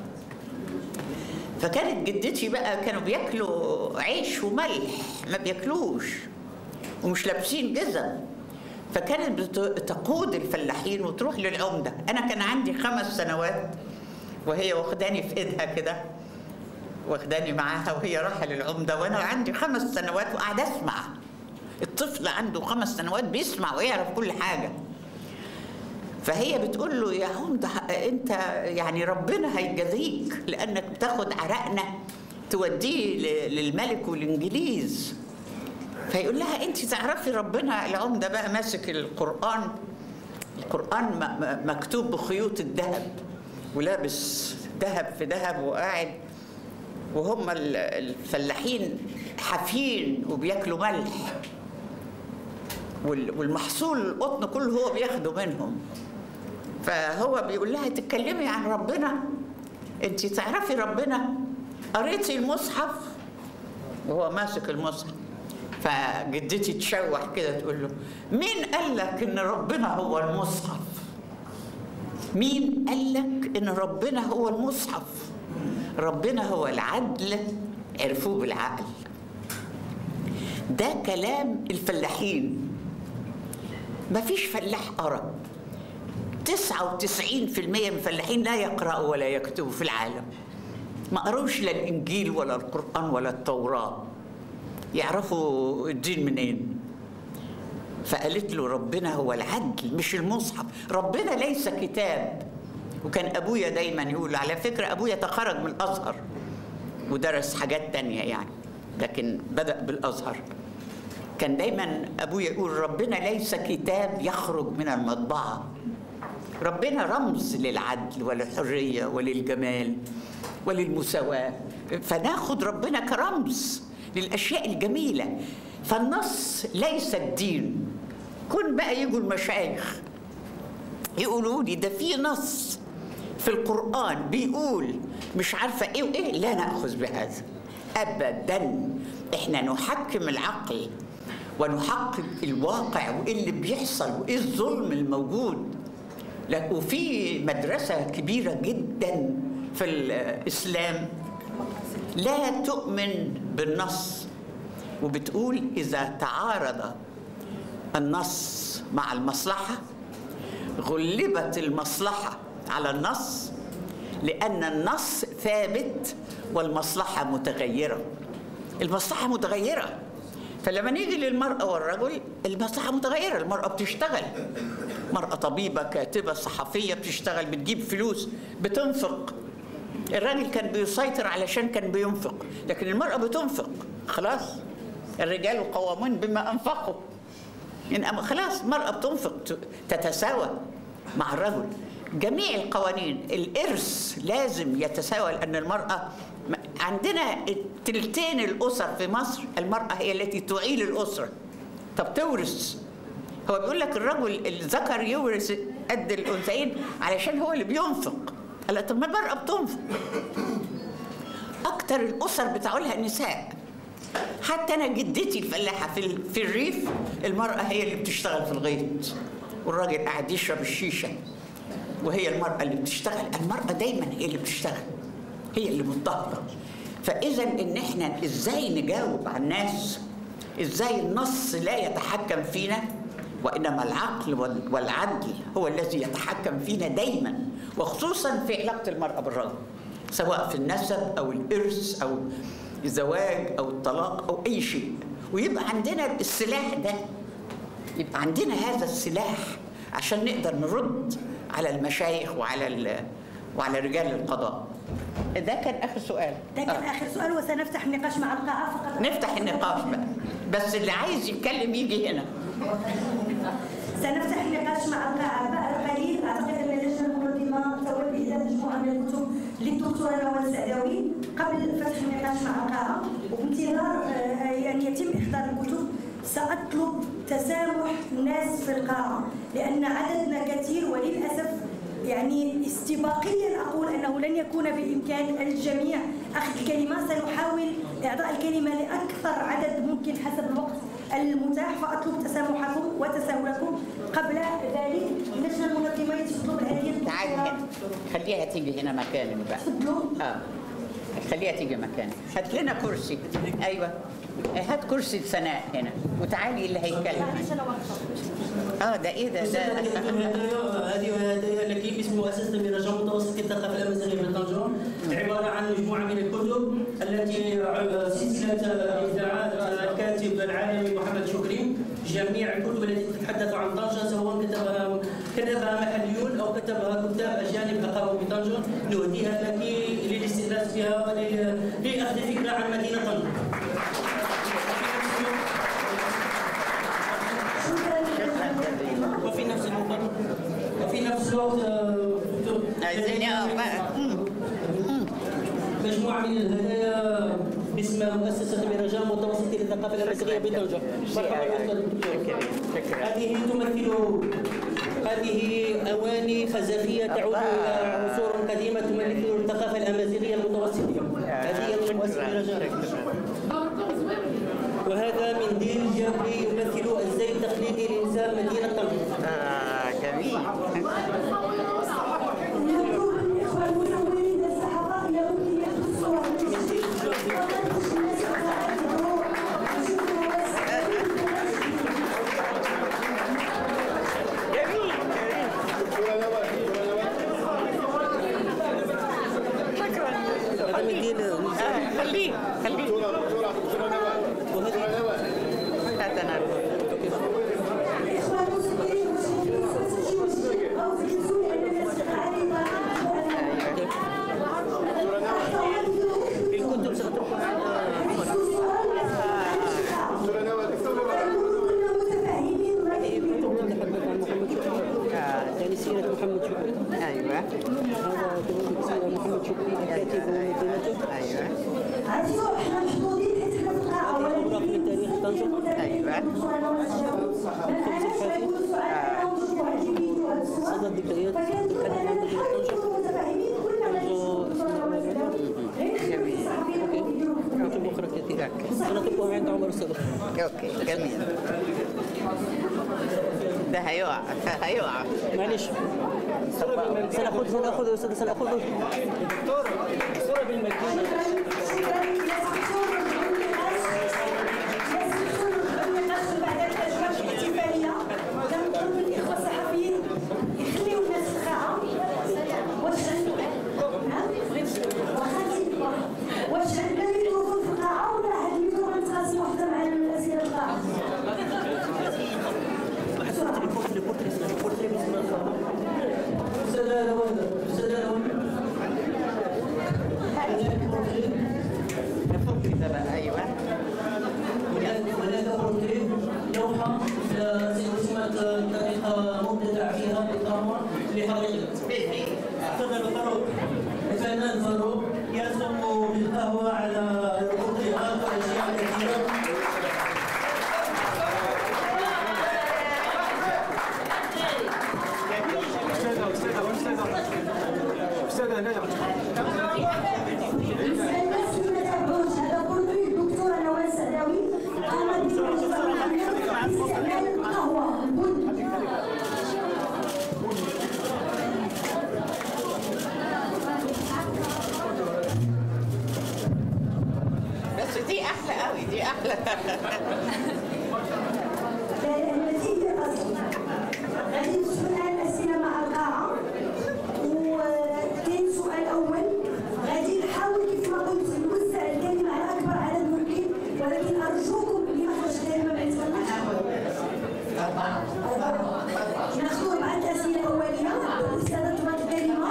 B: فكانت جدتي بقى كانوا بياكلوا عيش وملح ما بياكلوش ومش لابسين جزم فكانت بت- تقود الفلاحين وتروح للعمده انا كان عندي خمس سنوات وهي واخداني في ايدها كده واخداني معاها وهي رايحه للعمده وانا عندي خمس سنوات وقاعده اسمع الطفل عنده خمس سنوات بيسمع ويعرف كل حاجه فهي بتقول له يا عمده انت يعني ربنا هيجازيك لانك بتاخد عرقنا توديه ل- للملك والانجليز فيقول لها انت تعرفي ربنا العمده بقى ماسك القران القران م- م- مكتوب بخيوط الذهب ولابس ذهب في ذهب وقاعد وهم ال- الفلاحين حافين وبياكلوا ملح وال- والمحصول القطن كله هو بياخده منهم فهو بيقول لها تتكلمي عن ربنا انت تعرفي ربنا قريتي المصحف وهو ماسك المصحف فجدتي تشوح كده تقول له مين قال لك ان ربنا هو المصحف مين قال لك ان ربنا هو المصحف ربنا هو العدل عرفوه بالعقل ده كلام الفلاحين مفيش فلاح قرا 99% من الفلاحين لا يقرأوا ولا يكتبوا في العالم ما قروش لا الإنجيل ولا القرآن ولا التوراة يعرفوا الدين منين فقالت له ربنا هو العدل مش المصحف ربنا ليس كتاب وكان أبويا دايما يقول على فكرة أبويا تخرج من الأزهر ودرس حاجات تانية يعني لكن بدأ بالأزهر كان دايما أبويا يقول ربنا ليس كتاب يخرج من المطبعة ربنا رمز للعدل وللحرية وللجمال وللمساواة فناخد ربنا كرمز للأشياء الجميلة فالنص ليس الدين كن بقى يجوا المشايخ يقولوا لي ده في نص في القرآن بيقول مش عارفة إيه وإيه لا نأخذ بهذا أبدا إحنا نحكم العقل ونحقق الواقع وإيه اللي بيحصل وإيه الظلم الموجود لا وفي مدرسة كبيرة جدا في الإسلام لا تؤمن بالنص وبتقول إذا تعارض النص مع المصلحة غلبت المصلحة على النص لأن النص ثابت والمصلحة متغيرة المصلحة متغيرة فلما نيجي للمرأة والرجل المصلحة متغيرة المرأة بتشتغل مرأة طبيبة كاتبة صحفية بتشتغل بتجيب فلوس بتنفق الراجل كان بيسيطر علشان كان بينفق لكن المرأة بتنفق خلاص الرجال قوامون بما أنفقوا إن أم- خلاص المرأة بتنفق ت- تتساوى مع الرجل جميع القوانين الإرث لازم يتساوى لأن المرأة م- عندنا تلتين الأسر في مصر المرأة هي التي تعيل الأسرة طب تورث هو بيقول لك الرجل الذكر يورث قد الأنثيين علشان هو اللي بينفق قال لك طب ما المرأة بتنفق أكتر الأسر بتعولها النساء حتى أنا جدتي الفلاحة في ال- في الريف المرأة هي اللي بتشتغل في الغيط والراجل قاعد يشرب الشيشة وهي المرأة اللي بتشتغل المرأة دايما هي اللي بتشتغل هي اللي مضطهدة فإذا إن إحنا إزاي نجاوب على الناس إزاي النص لا يتحكم فينا وإنما العقل وال- والعدل هو الذي يتحكم فينا دايما وخصوصا في علاقة المرأة بالرجل سواء في النسب أو الإرث أو الزواج أو الطلاق أو أي شيء ويبقى عندنا السلاح ده يبقى عندنا هذا السلاح عشان نقدر نرد على المشايخ وعلى ال- وعلى رجال القضاء ده كان اخر سؤال
A: ده كان
B: آه.
A: آخر سؤال وسنفتح النقاش مع القاعة فقط
B: نفتح النقاش بقى بس اللي عايز يتكلم يجي هنا
A: سنفتح النقاش مع القاعة بعد قليل أعتقد أن اللجنة المنظمة تود بإهداء مجموعة من الكتب للدكتورة نوال السعداوي قبل فتح النقاش مع القاعة وبانتظار آه، أن يتم إحضار الكتب سأطلب تسامح الناس في القاعة لأن عددنا كثير وللأسف يعني استباقيا أقول أنه لن يكون بإمكان الجميع أخذ الكلمة سنحاول إعطاء الكلمة لأكثر عدد ممكن حسب الوقت المتاح فأطلب تسامحكم وتساهلكم قبل ذلك اللجنة المنظمة تطلب هذه
B: تعالي هنا خليها تيجي هنا مكانك بقى
A: تفضلوا
B: اه خليها تيجي مكانك هات لنا كرسي ايوه هات كرسي سناء هنا وتعالي اللي هيتكلم
A: معلش أنا واقفة
B: اه ده ايه ده ده
F: هذه هدايا لك باسم مؤسسة مهرجان متوسط الثقافة الأمازيغية بالطنجة عبارة عن مجموعة من الكتب التي سلسلة إبداعات الكاتب العالمي محمد شكري جميع الكتب التي تتحدث عن طنجة سواء كتبها كتبها محليون أو كتبها كتاب أجانب أقاموا بطنجة نهديها لك للاستئناس بها ول- لأخذ فكرة عن مدينة طنجة. وفي نفس الوقت وفي نفس الوقت آه،
B: عايزين اه بقى مم.
F: مجموعة من الهدايا باسم مؤسسة مهرجان متوسط للثقافة الأمازيغية بطنجة. مرحبا يا أستاذ الدكتور.
B: شكرا
F: هذه تمثل هذه أواني خزفية تعود إلى عصور قديمة تمثل الثقافة الأمازيغية المتوسطية. هذه هي المؤسسة مهرجان. وهذا منديل محمد ديال
B: آه، خليه خليه هذا أنا
A: الإخوان المسلمين والمسلمين والمسلمين أو في الجزء أن الاستقرار
F: الكتب ستكون
A: متفاهمين
F: تحدث عن محمد شكري يعني سيرة محمد شكري
B: أيوه
F: هذا كذلك سيرة محمد شكري الكاتب ومدينته
B: أيوه
A: عرفتوا احنا محظوظين حيت حنا في القاعة
F: أوراق من تاريخ طنجة صدى الذكريات تتحدث عن مدينة طنجة كتب أخرى كثيرة سنقفها عند عمر الصدق
B: أوكي جميل ده هيقع هيقع
F: معلش سنأخذ سنأخذ يا أستاذ سنأخذ دكتور صورة بالمجان
A: واش عندنا ميكروفون في القاعة ولا هاد الميكروفون تقاسم وحدة مع الأسئلة القاعة؟
B: كده بقى أيوه
F: هناك بورتريه لوحة اسمها طريقة مبتدع فيها بالقمر لحقيقة تفضل فاروق الفنان فاروق يرسم بالقهوة على البورتريهات والأشياء الكثيرة
A: الناس اللي ما تعرفوش هذا بورتري الدكتورة نوال السعداوي قامت باستعمال القهوة البن
B: بس دي أحلى قوي دي أحلى
A: النتيجة الأصل غادي ندخل الآن أسئلة مع القاعة وكاين سؤال أول غادي نحاول كيف ما قلت نوزع الكلمة على أكبر عدد ممكن ولكن أرجوكم اللي ما خرج كلمة ما يتكلمش ناخذ أربعة أسئلة أولية والأستاذة تبارك الكلمة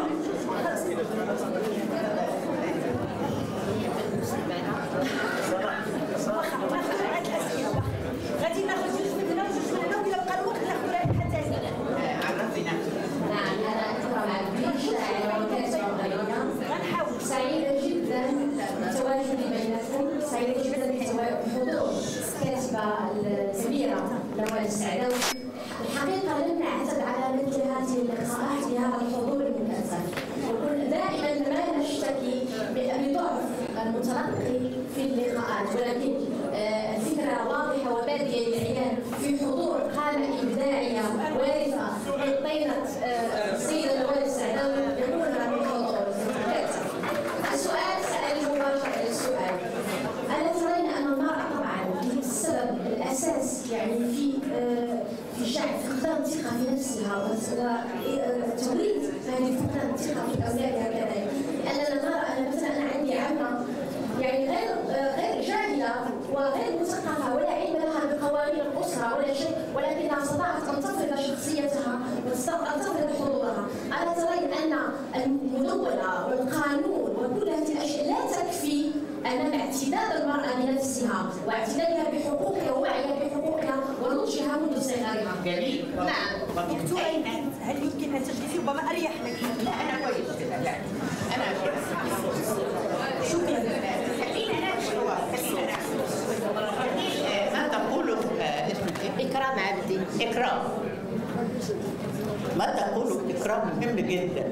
A: غادي ناخذ جزء من هنا وجزء من هنا وإلا بقى الوقت ناخذ رائحة ثانية
B: عرفي نفسك
E: نعم أنا أكرم عبد شاعر وكاتبة غنية سعيدة جدا بتواجدي بينكم سعيدة جدا بحضور الكاتبة الكبيرة نوال السعداوي الحقيقة لم نعتد على مثل هذه اللقاءات بهذا الحضور المكثف وكل دائما ما نشتكي بضعف المتلقي في اللقاءات ولكن آه، الفكرة واضحة وبادية للعيان في حضور قامة إبداعية وارثة من طينة آه، السيدة نوال السعداوي يقولها من حضور الكاتب. السؤال سأل مباشرة للسؤال ألا ترين أن المرأة طبعا هي السبب الأساس يعني في آه، في شعب فقدان الثقة في نفسها وتوريد هذه فقدان الثقة في أولادها كذلك لأننا نرى أن مثلا أنا عندي عمة يعني غير آه، غير جاهلة وغير مثقفة ولا علم لها بقوانين الأسرة ولا شيء ولكنها استطاعت أن تفرض شخصيتها وأن تفرض حضورها ألا ترين أن المدونة والقانون وكل هذه الأشياء لا تكفي أمام اعتداد المرأة بنفسها واعتدادها بحقوقها ووعيها بحقوقها ونضجها منذ صغرها.
B: جميل
E: نعم.
B: دكتورة أين
A: هل يمكن أن تجلسي ربما أريح لك
B: لا أنا كويس كده لا أنا شكرا خلينا نناقش هو خلينا نناقش آه، ما تقوله آه، اسمك إيه؟
E: إكرام عبدي.
B: إكرام ما تقوله إكرام مهم جدا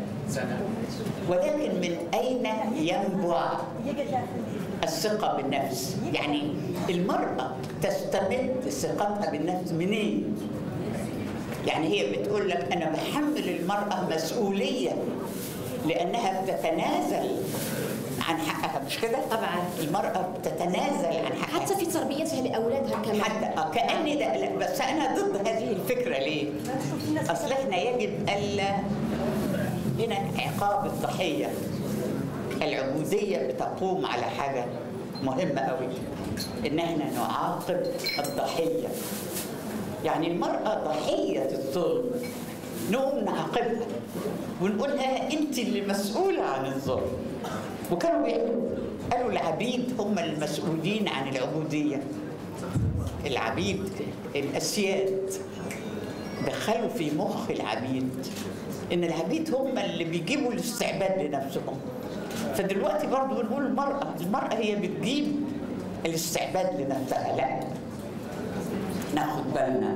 B: ولكن من أين ينبع الثقة بالنفس يعني المرأة تستمد ثقتها بالنفس منين يعني هي بتقول لك أنا بحمل المرأة مسؤولية لأنها بتتنازل عن حقها مش كده؟
E: طبعاً.
B: المرأة بتتنازل عن حقها
E: حتى في تربيتها لأولادها كمان.
B: حتى آه، كأني ده لا بس أنا ضد هذه الفكرة ليه؟ أصل إحنا يجب ألا هنا عقاب الضحية العبودية بتقوم على حاجة مهمة قوي إن احنا نعاقب الضحية يعني المرأة ضحية الظلم نقوم نعاقبها ونقول لها أنت اللي مسؤولة عن الظلم وكانوا بيقولوا قالوا العبيد هم المسؤولين عن العبودية العبيد الأسياد دخلوا في مخ العبيد ان العبيد هم اللي بيجيبوا الاستعباد لنفسهم فدلوقتي برضو بنقول المرأة المرأة هي بتجيب الاستعباد لنفسها لا ناخد بالنا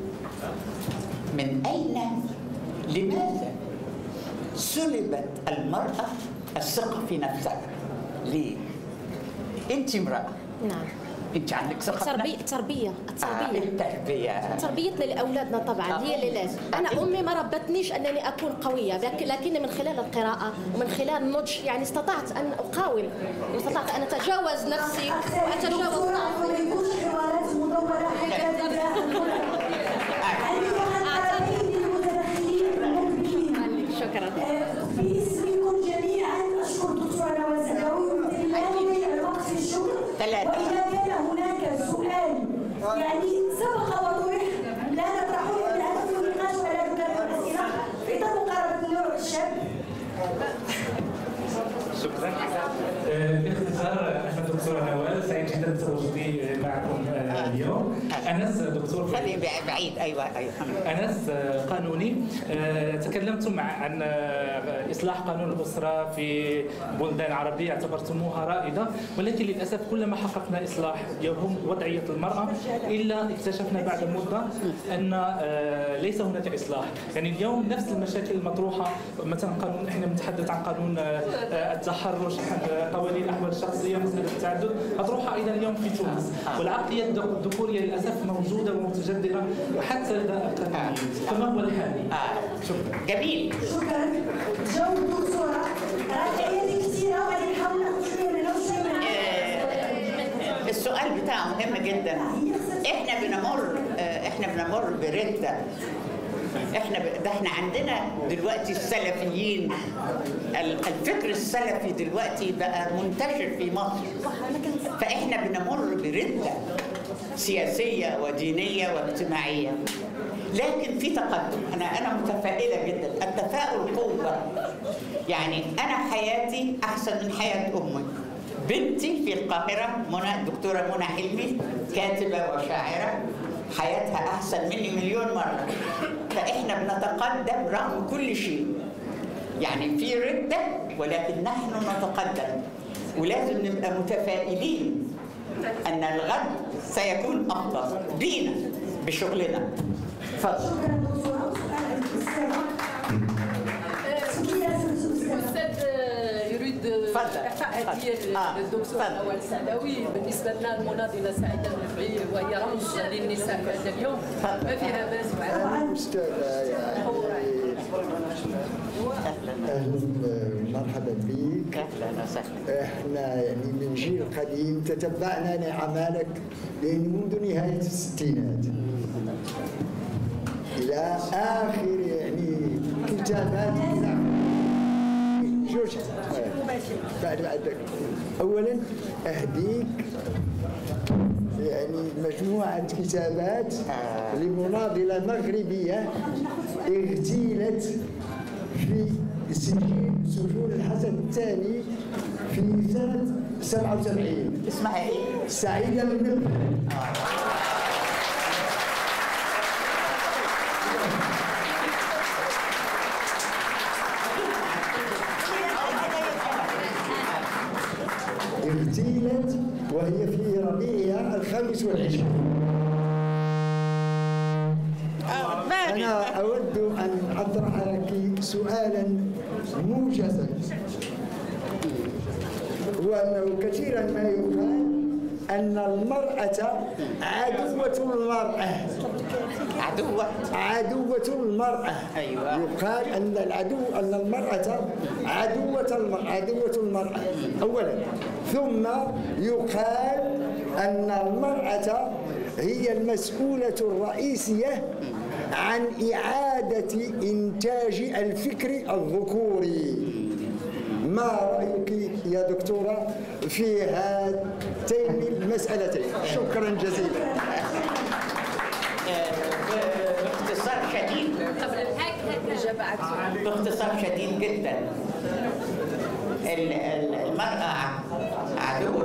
B: من أين لماذا سلبت المرأة الثقة في نفسها ليه؟ أنت امرأة
G: نعم
B: أنت عندك ثقة في
G: التربية
B: نفسك؟
G: التربية
B: آه
G: التربية
B: التربية
G: تربيتنا لاولادنا طبعا هي اللي لازم انا امي ما ربتنيش انني اكون قويه لكن لكن من خلال القراءه ومن خلال النضج يعني استطعت ان اقاوم واستطعت ان اتجاوز نفسي واتجاوز
A: دكتورة
G: ضعفي
A: ما يكونش حوارات مدورة حكاية أيها القائمين المتدخلين المنبهين
G: شكرا
A: باسمكم جميعا اشكر دكتوره نواز الدعوي لله الوقت في الشغل
B: ثلاثة.
A: واذا كان هناك سؤال يعني سبق وطرح لا نطرحه بالهدف من النقاش ولا نكرر الاسئله في اطار مقاربه النوع الشاب
H: شكرا آه، باختصار احنا دكتور نوال سعيد جدا بتواجدي معكم آه، اليوم انس دكتور
B: خلي بعيد أيوة أيوة
H: انس آه، قانوني آه، تكلمتم عن آه، اصلاح قانون الاسره في بلدان عربيه اعتبرتموها رائده ولكن للاسف كلما حققنا اصلاح يهم وضعيه المراه الا اكتشفنا بعد مده ان آه، ليس هناك اصلاح يعني اليوم نفس المشاكل المطروحه مثلا قانون احنا بنتحدث عن قانون آه، آه، التحرش عن قوانين الاحوال الشخصيه مساله التعدد مطروحه ايضا اليوم في تونس والعقليه الذكوريه للاسف موجوده ومتجذره حتى لدى القانونيين فما هو الحل؟
B: آه.
H: شكرا
A: شكرا جو الدكتوره رأيي كثيره وغادي نحاول ناخذ شويه منها وشويه منها
B: السؤال بتاعه مهم جدا احنا بنمر آه، احنا بنمر برده احنا ب... ده احنا عندنا دلوقتي السلفيين ال- الفكر السلفي دلوقتي بقى منتشر في مصر فاحنا بنمر برده سياسيه ودينيه واجتماعيه لكن في تقدم انا انا متفائله جدا التفاؤل قوه يعني انا حياتي احسن من حياه امي بنتي في القاهره منى الدكتوره منى حلمي كاتبه وشاعره حياتها احسن مني مليون مره فاحنا بنتقدم رغم كل شيء يعني في رده ولكن نحن نتقدم ولازم نبقى متفائلين ان الغد سيكون افضل بينا بشغلنا اتفضل
A: شكرا دكتوره سؤال الاستاذه سؤال الاستاذه
I: الاستاذ يريد
B: تفضل.
I: اعطاء
B: تفضل.
I: هديه
B: آه.
I: للدكتور
B: تفضل.
I: نوال السعداوي بالنسبه لنا المناضله سعيده الرفعي وهي رمز للنساء هذا اليوم
B: تفضل.
I: ما فيها باس وعلا
J: أستاذة يعني أهلا مرحبا بك
B: اهلا وسهلا
J: احنا يعني من جيل قديم تتبعنا نعمالك لأن منذ نهاية الستينات إلى آخر يعني كتابات جوج بعد بعد أولا أهديك يعني مجموعة كتابات لمناضلة مغربية اغتيلت في سجين سجون الحسن الثاني في سنة 77
B: اسمها ايه؟
J: سعيدة بن نبه اغتيلت وهي في ربيعها الخامس والعشرين أنا أود أن أطرح لك سؤالا موجزا هو أنه كثيرا ما يقال أن المرأة عدوة المرأة
B: عدوة
J: عدوة المرأة
B: أيوة.
J: يقال أن العدو أن المرأة عدوة المرأة عدوة المرأة أولا ثم يقال أن المرأة هي المسؤولة الرئيسية عن إعادة إنتاج الفكر الذكوري ما رأيك يا دكتورة في هاتين المسألتين شكرا جزيلا
B: باختصار شديد
I: قبل الحاج الإجابة عكسها
B: باختصار شديد جدا ال- ال- المرأة عدو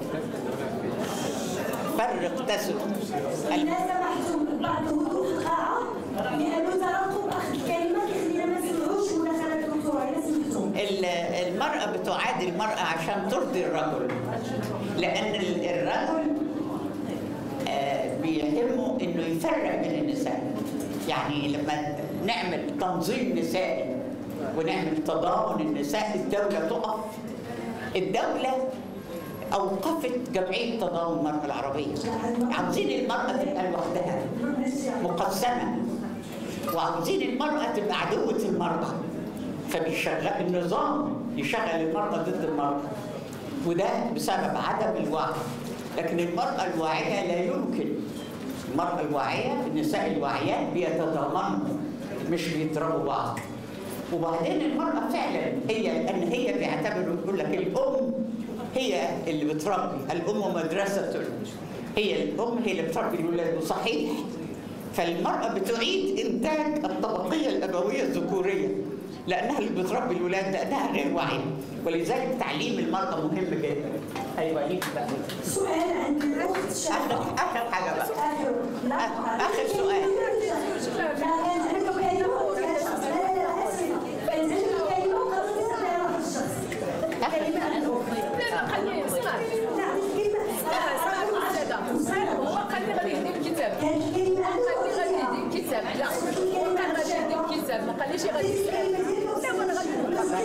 B: فرق تسد ال-
A: إذا سمحتم بعد هدوء القاعة لأنه ترقب أخذ الكلمات يخلينا ما نسمعوش مداخلة الدكتورة إذا سمحتم
B: ال- المرأة بتعادي المرأة عشان ترضي الرجل لأن ال- الرجل آه، بيهمه إنه يفرق بين النساء يعني لما نعمل تنظيم نسائي ونعمل تضامن النساء الدولة تقف الدولة أوقفت جمعية تضامن المرأة العربية عاوزين المرأة تبقى لوحدها مقسمة وعاوزين المرأة تبقى عدوة المرأة فبيشغل النظام يشغل المرأة ضد المرأة وده بسبب عدم الوعي لكن المرأة الواعية لا يمكن المرأة الواعية النساء الواعيات بيتضامنوا مش بيضربوا بعض وبعدين المرأة فعلا هي لأن هي بيعتبروا يقول لك الأم هي اللي بتربي الأم مدرسة هي الأم هي اللي بتربي الولاد وصحيح فالمرأة بتعيد إنتاج الطبقية الأبوية الذكورية لأنها اللي بتربي الولاد لأنها غير واعية ولذلك تعليم المرأة مهم جدا أيوة ليك بقى
A: سؤال عند الأخت شابة
B: آخر آخر حاجة بقى
A: آخر لا
B: آخر سؤال.
A: لا عندكم كلمة لا لا لا أسف فإن عندكم كلمة قبل تسأل عن واحد الشخص كلمة عن الأخت
I: لا خليه اسمع
A: لا عندك كلمة
I: هو قال لي غادي يهدي الكتاب
A: كانت كلمة عن
I: قال لي غادي
A: الأخت
I: يهدي الكتاب لا قال غادي يهدي الكتاب ما قاليش غادي يسأل لا وانا غادي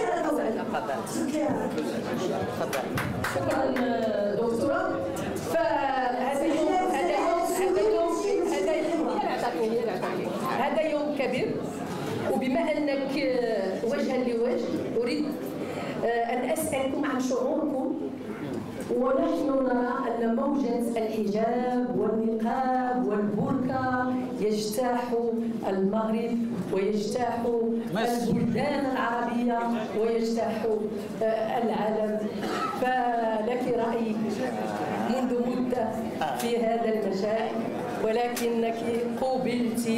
B: تفضل
I: شكرا دكتورة فهذا يوم هذا يوم هذا يوم هذا يوم هي اللي عطاتني هي اللي عطاتني هذا يوم كبير وبما انك وجها لوجه اريد ان اسالكم عن شعوركم ونحن نرى أن موجة الحجاب والنقاب والبركة يجتاح المغرب ويجتاح البلدان العربية ويجتاح آه، العالم فلك رأي منذ مدة في هذا المجال ولكنك قوبلت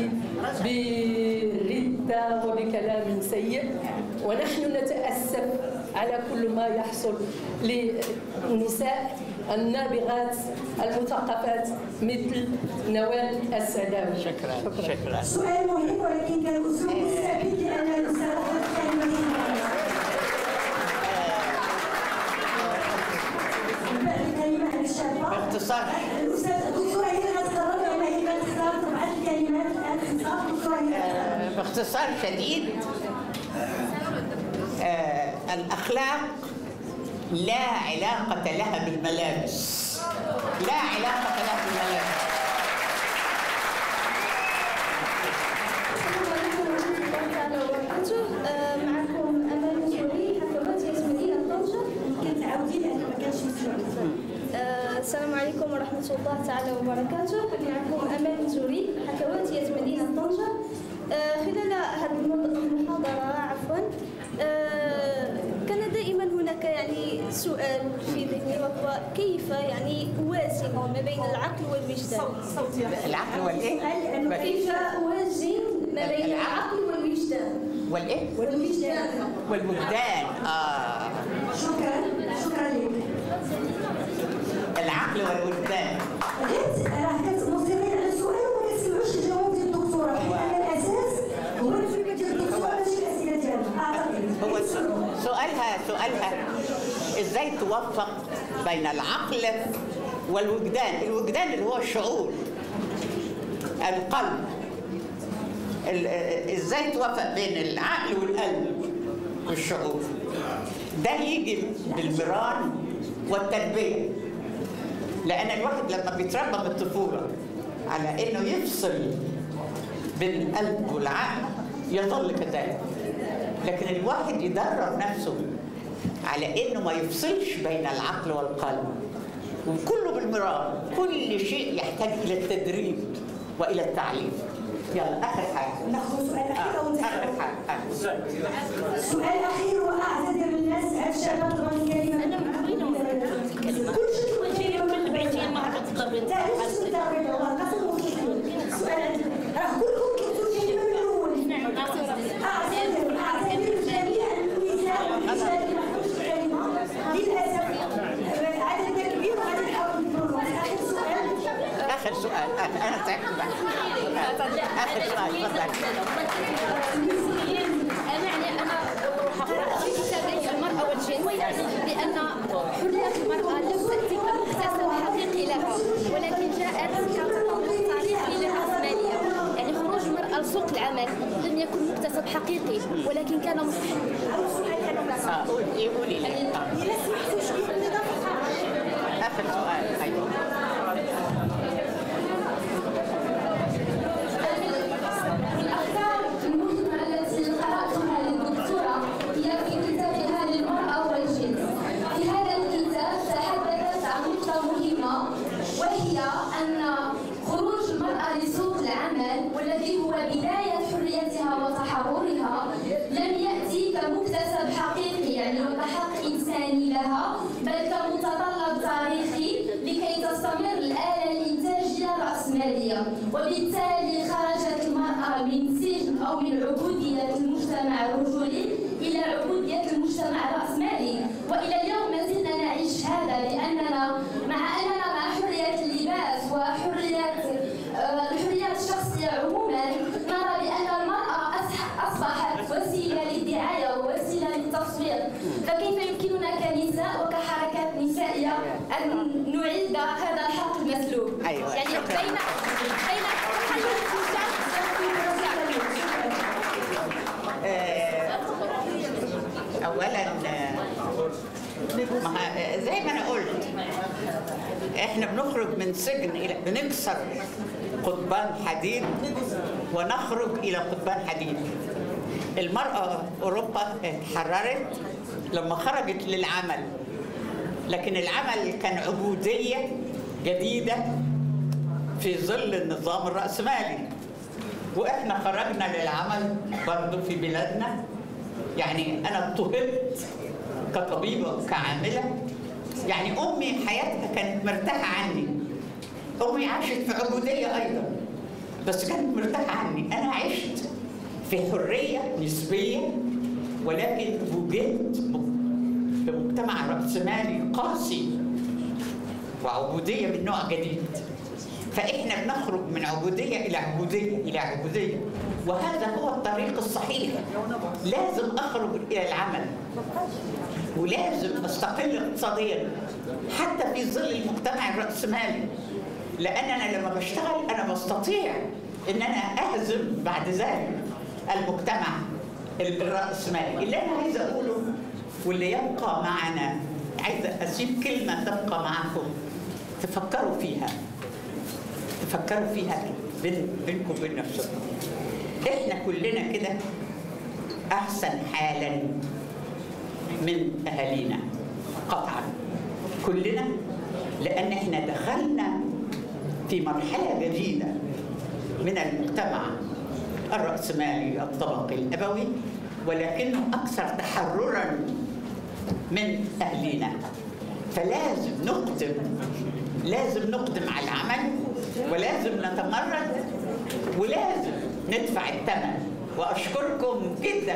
I: بردة وبكلام سيء ونحن نتأسف على كل ما يحصل للنساء النابغات المثقفات مثل نوال السداوي
B: شكرا شكرا
A: سؤال مهم ولكن كان أسلوب ثابت لأن الأستاذ أخذ كلمة كلمة عن الشابة
B: باختصار
A: الأستاذ الدكتورة هي اللي غتقرر على هي اللي تختار طبعا الكلمات الاختصار الدكتورة هي اللي غتقرر.
B: باختصار شديد آه الأخلاق لا علاقة لها بالملابس لا علاقة لها بالملابس
K: معكم أمل مسؤولي حفظات ياسمين طنجة
A: كنت عاودي لأن ما كانش مسؤول
K: آه، السلام عليكم ورحمة الله تعالى وبركاته معكم أمل مزوري حكواتية مدينة طنجة آه، خلال هذه المض- المحاضرة عفوا آه، كان دائما هناك يعني سؤال في ذهني وهو كيف يعني أوازن ما بين العقل والوجدان
B: العقل والإيه؟
K: لأنه كيف أوازن ما بين العقل والوجدان
B: والإيه؟
K: والوجدان
B: والوجدان آه
A: شكرا شكرا لك
B: العقل والوجدان
A: غير راه كتمصرين على السؤال وما كتسمعوش الجواب ديال الدكتورة حيت الأساس هو الفكرة ديال الدكتورة ماشي الأسئلة ديالها أعتقد
B: هو س- سؤالها سؤالها ازاي توفق بين العقل والوجدان الوجدان اللي هو الشعور القلب ال- ازاي توفق بين العقل والقلب والشعور ده يجي بالمران والتربيه لان الواحد لما بيتربى من الطفوله على انه يفصل بين القلب والعقل يظل كذلك لكن الواحد يدرب نفسه على انه ما يفصلش بين العقل والقلب وكله بالمرار كل شيء يحتاج الى التدريب والى التعليم يلا اخر حاجه
A: ناخذ سؤال أخير أو
B: آه،
A: نسأل
B: اخر حاجه آه.
A: سؤال أخير وأعتذر للناس هذا الشباب تبغى كلمه انا كل شيء تبغى كلمه من بعيدين ما تقدر تعرف شو تعرف والله قسم سؤال راه كلكم كنتوا كلمه من الاول اعتذر اعتذر جميع النساء والرجال اللي ما حضروش الكلمه للاسف عدد كبير وغادي نحاول نكونوا اخر سؤال
B: اخر سؤال آخر- انا تعبت بقى. اخر سؤال تفضل
G: يعني انا قرأت في كتابي المرأة والجنس بأن حرية المرأة لم تأتي كمكتسب حقيقي لها ولكن جاءت كتطور تاريخي للرأسمالية يعني خروج المرأة لسوق العمل لم يكن مكتسب حقيقي ولكن كان
B: اه قولي قولي لي آه. اخر سؤال ايوه
E: الأفكار المهمة التي قرأتها للدكتورة هي في كتابها للمرأة والجنس. في هذا الكتاب تحدثت عن نقطة مهمة وهي أن خروج المرأة لسوق العمل والذي هو بداية حريتها وتحررها لم يأتي كمكتسب حقيقي يعني وكحق إنساني لها بل كمتطلب تاريخي لكي تستمر الآلة الإنتاجية الرأسمالية وبالتالي خرجت المرأة من سجن أو من عبودية المجتمع الرجولي إلى عبودية المجتمع الرأسمالي وإلى اليوم ما زلنا نعيش هذا لأننا مع أننا مع حرية اللباس وحرية آه، الحريات الشخصية عموما نرى بأن المرأة أصح- أصبحت وسيلة للدعاية ووسيلة للتصوير فكيف يمكننا كنساء وكحركات نسائية أن نعيد هذا الحق المسلوب
B: أيوة،
E: يعني
B: شكراً.
E: بين بين تحدث
B: آه، اولا آه، ما ه- زي ما انا قلت احنا بنخرج من سجن الى بنكسر قضبان حديد ونخرج الى قضبان حديد المرأة أوروبا اتحررت لما خرجت للعمل لكن العمل كان عبودية جديدة في ظل النظام الرأسمالي واحنا خرجنا للعمل برضه في بلادنا يعني انا اضطهدت كطبيبه كعامله يعني امي حياتها كانت مرتاحه عني امي عاشت في عبوديه ايضا بس كانت مرتاحه عني انا عشت في حريه نسبيه ولكن وجدت م- في مجتمع راسمالي قاسي وعبوديه من نوع جديد فاحنا بنخرج من عبوديه الى عبوديه الى عبوديه وهذا هو الطريق الصحيح لازم اخرج الى العمل ولازم استقل اقتصاديا حتى في ظل المجتمع الراسمالي لان انا لما بشتغل انا بستطيع ان انا اهزم بعد ذلك المجتمع الراسمالي اللي انا عايزه اقوله واللي يبقى معنا عايزه اسيب كلمه تبقى معكم تفكروا فيها تفكروا فيها بين بينكم وبين نفسكم احنا كلنا كده احسن حالا من اهالينا قطعا كلنا لان احنا دخلنا في مرحله جديده من المجتمع الراسمالي الطبقي الابوي ولكنه اكثر تحررا من اهلنا فلازم نقدم لازم نقدم على العمل ولازم نتمرد ولازم ندفع الثمن واشكركم جدا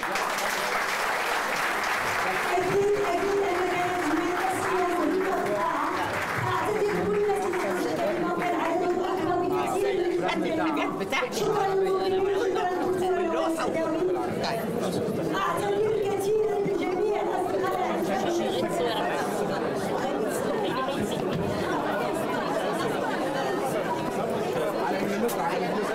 A: أكيد أكيد أن كانت هناك أسئلة مهمة أعتقد كل الذين تكلموا كان عددهم أكبر بكثير من
B: بتاعتي
A: شكرا شكرا دكتورة السداوي أعتذر كثيرا لجميع الأصدقاء
J: على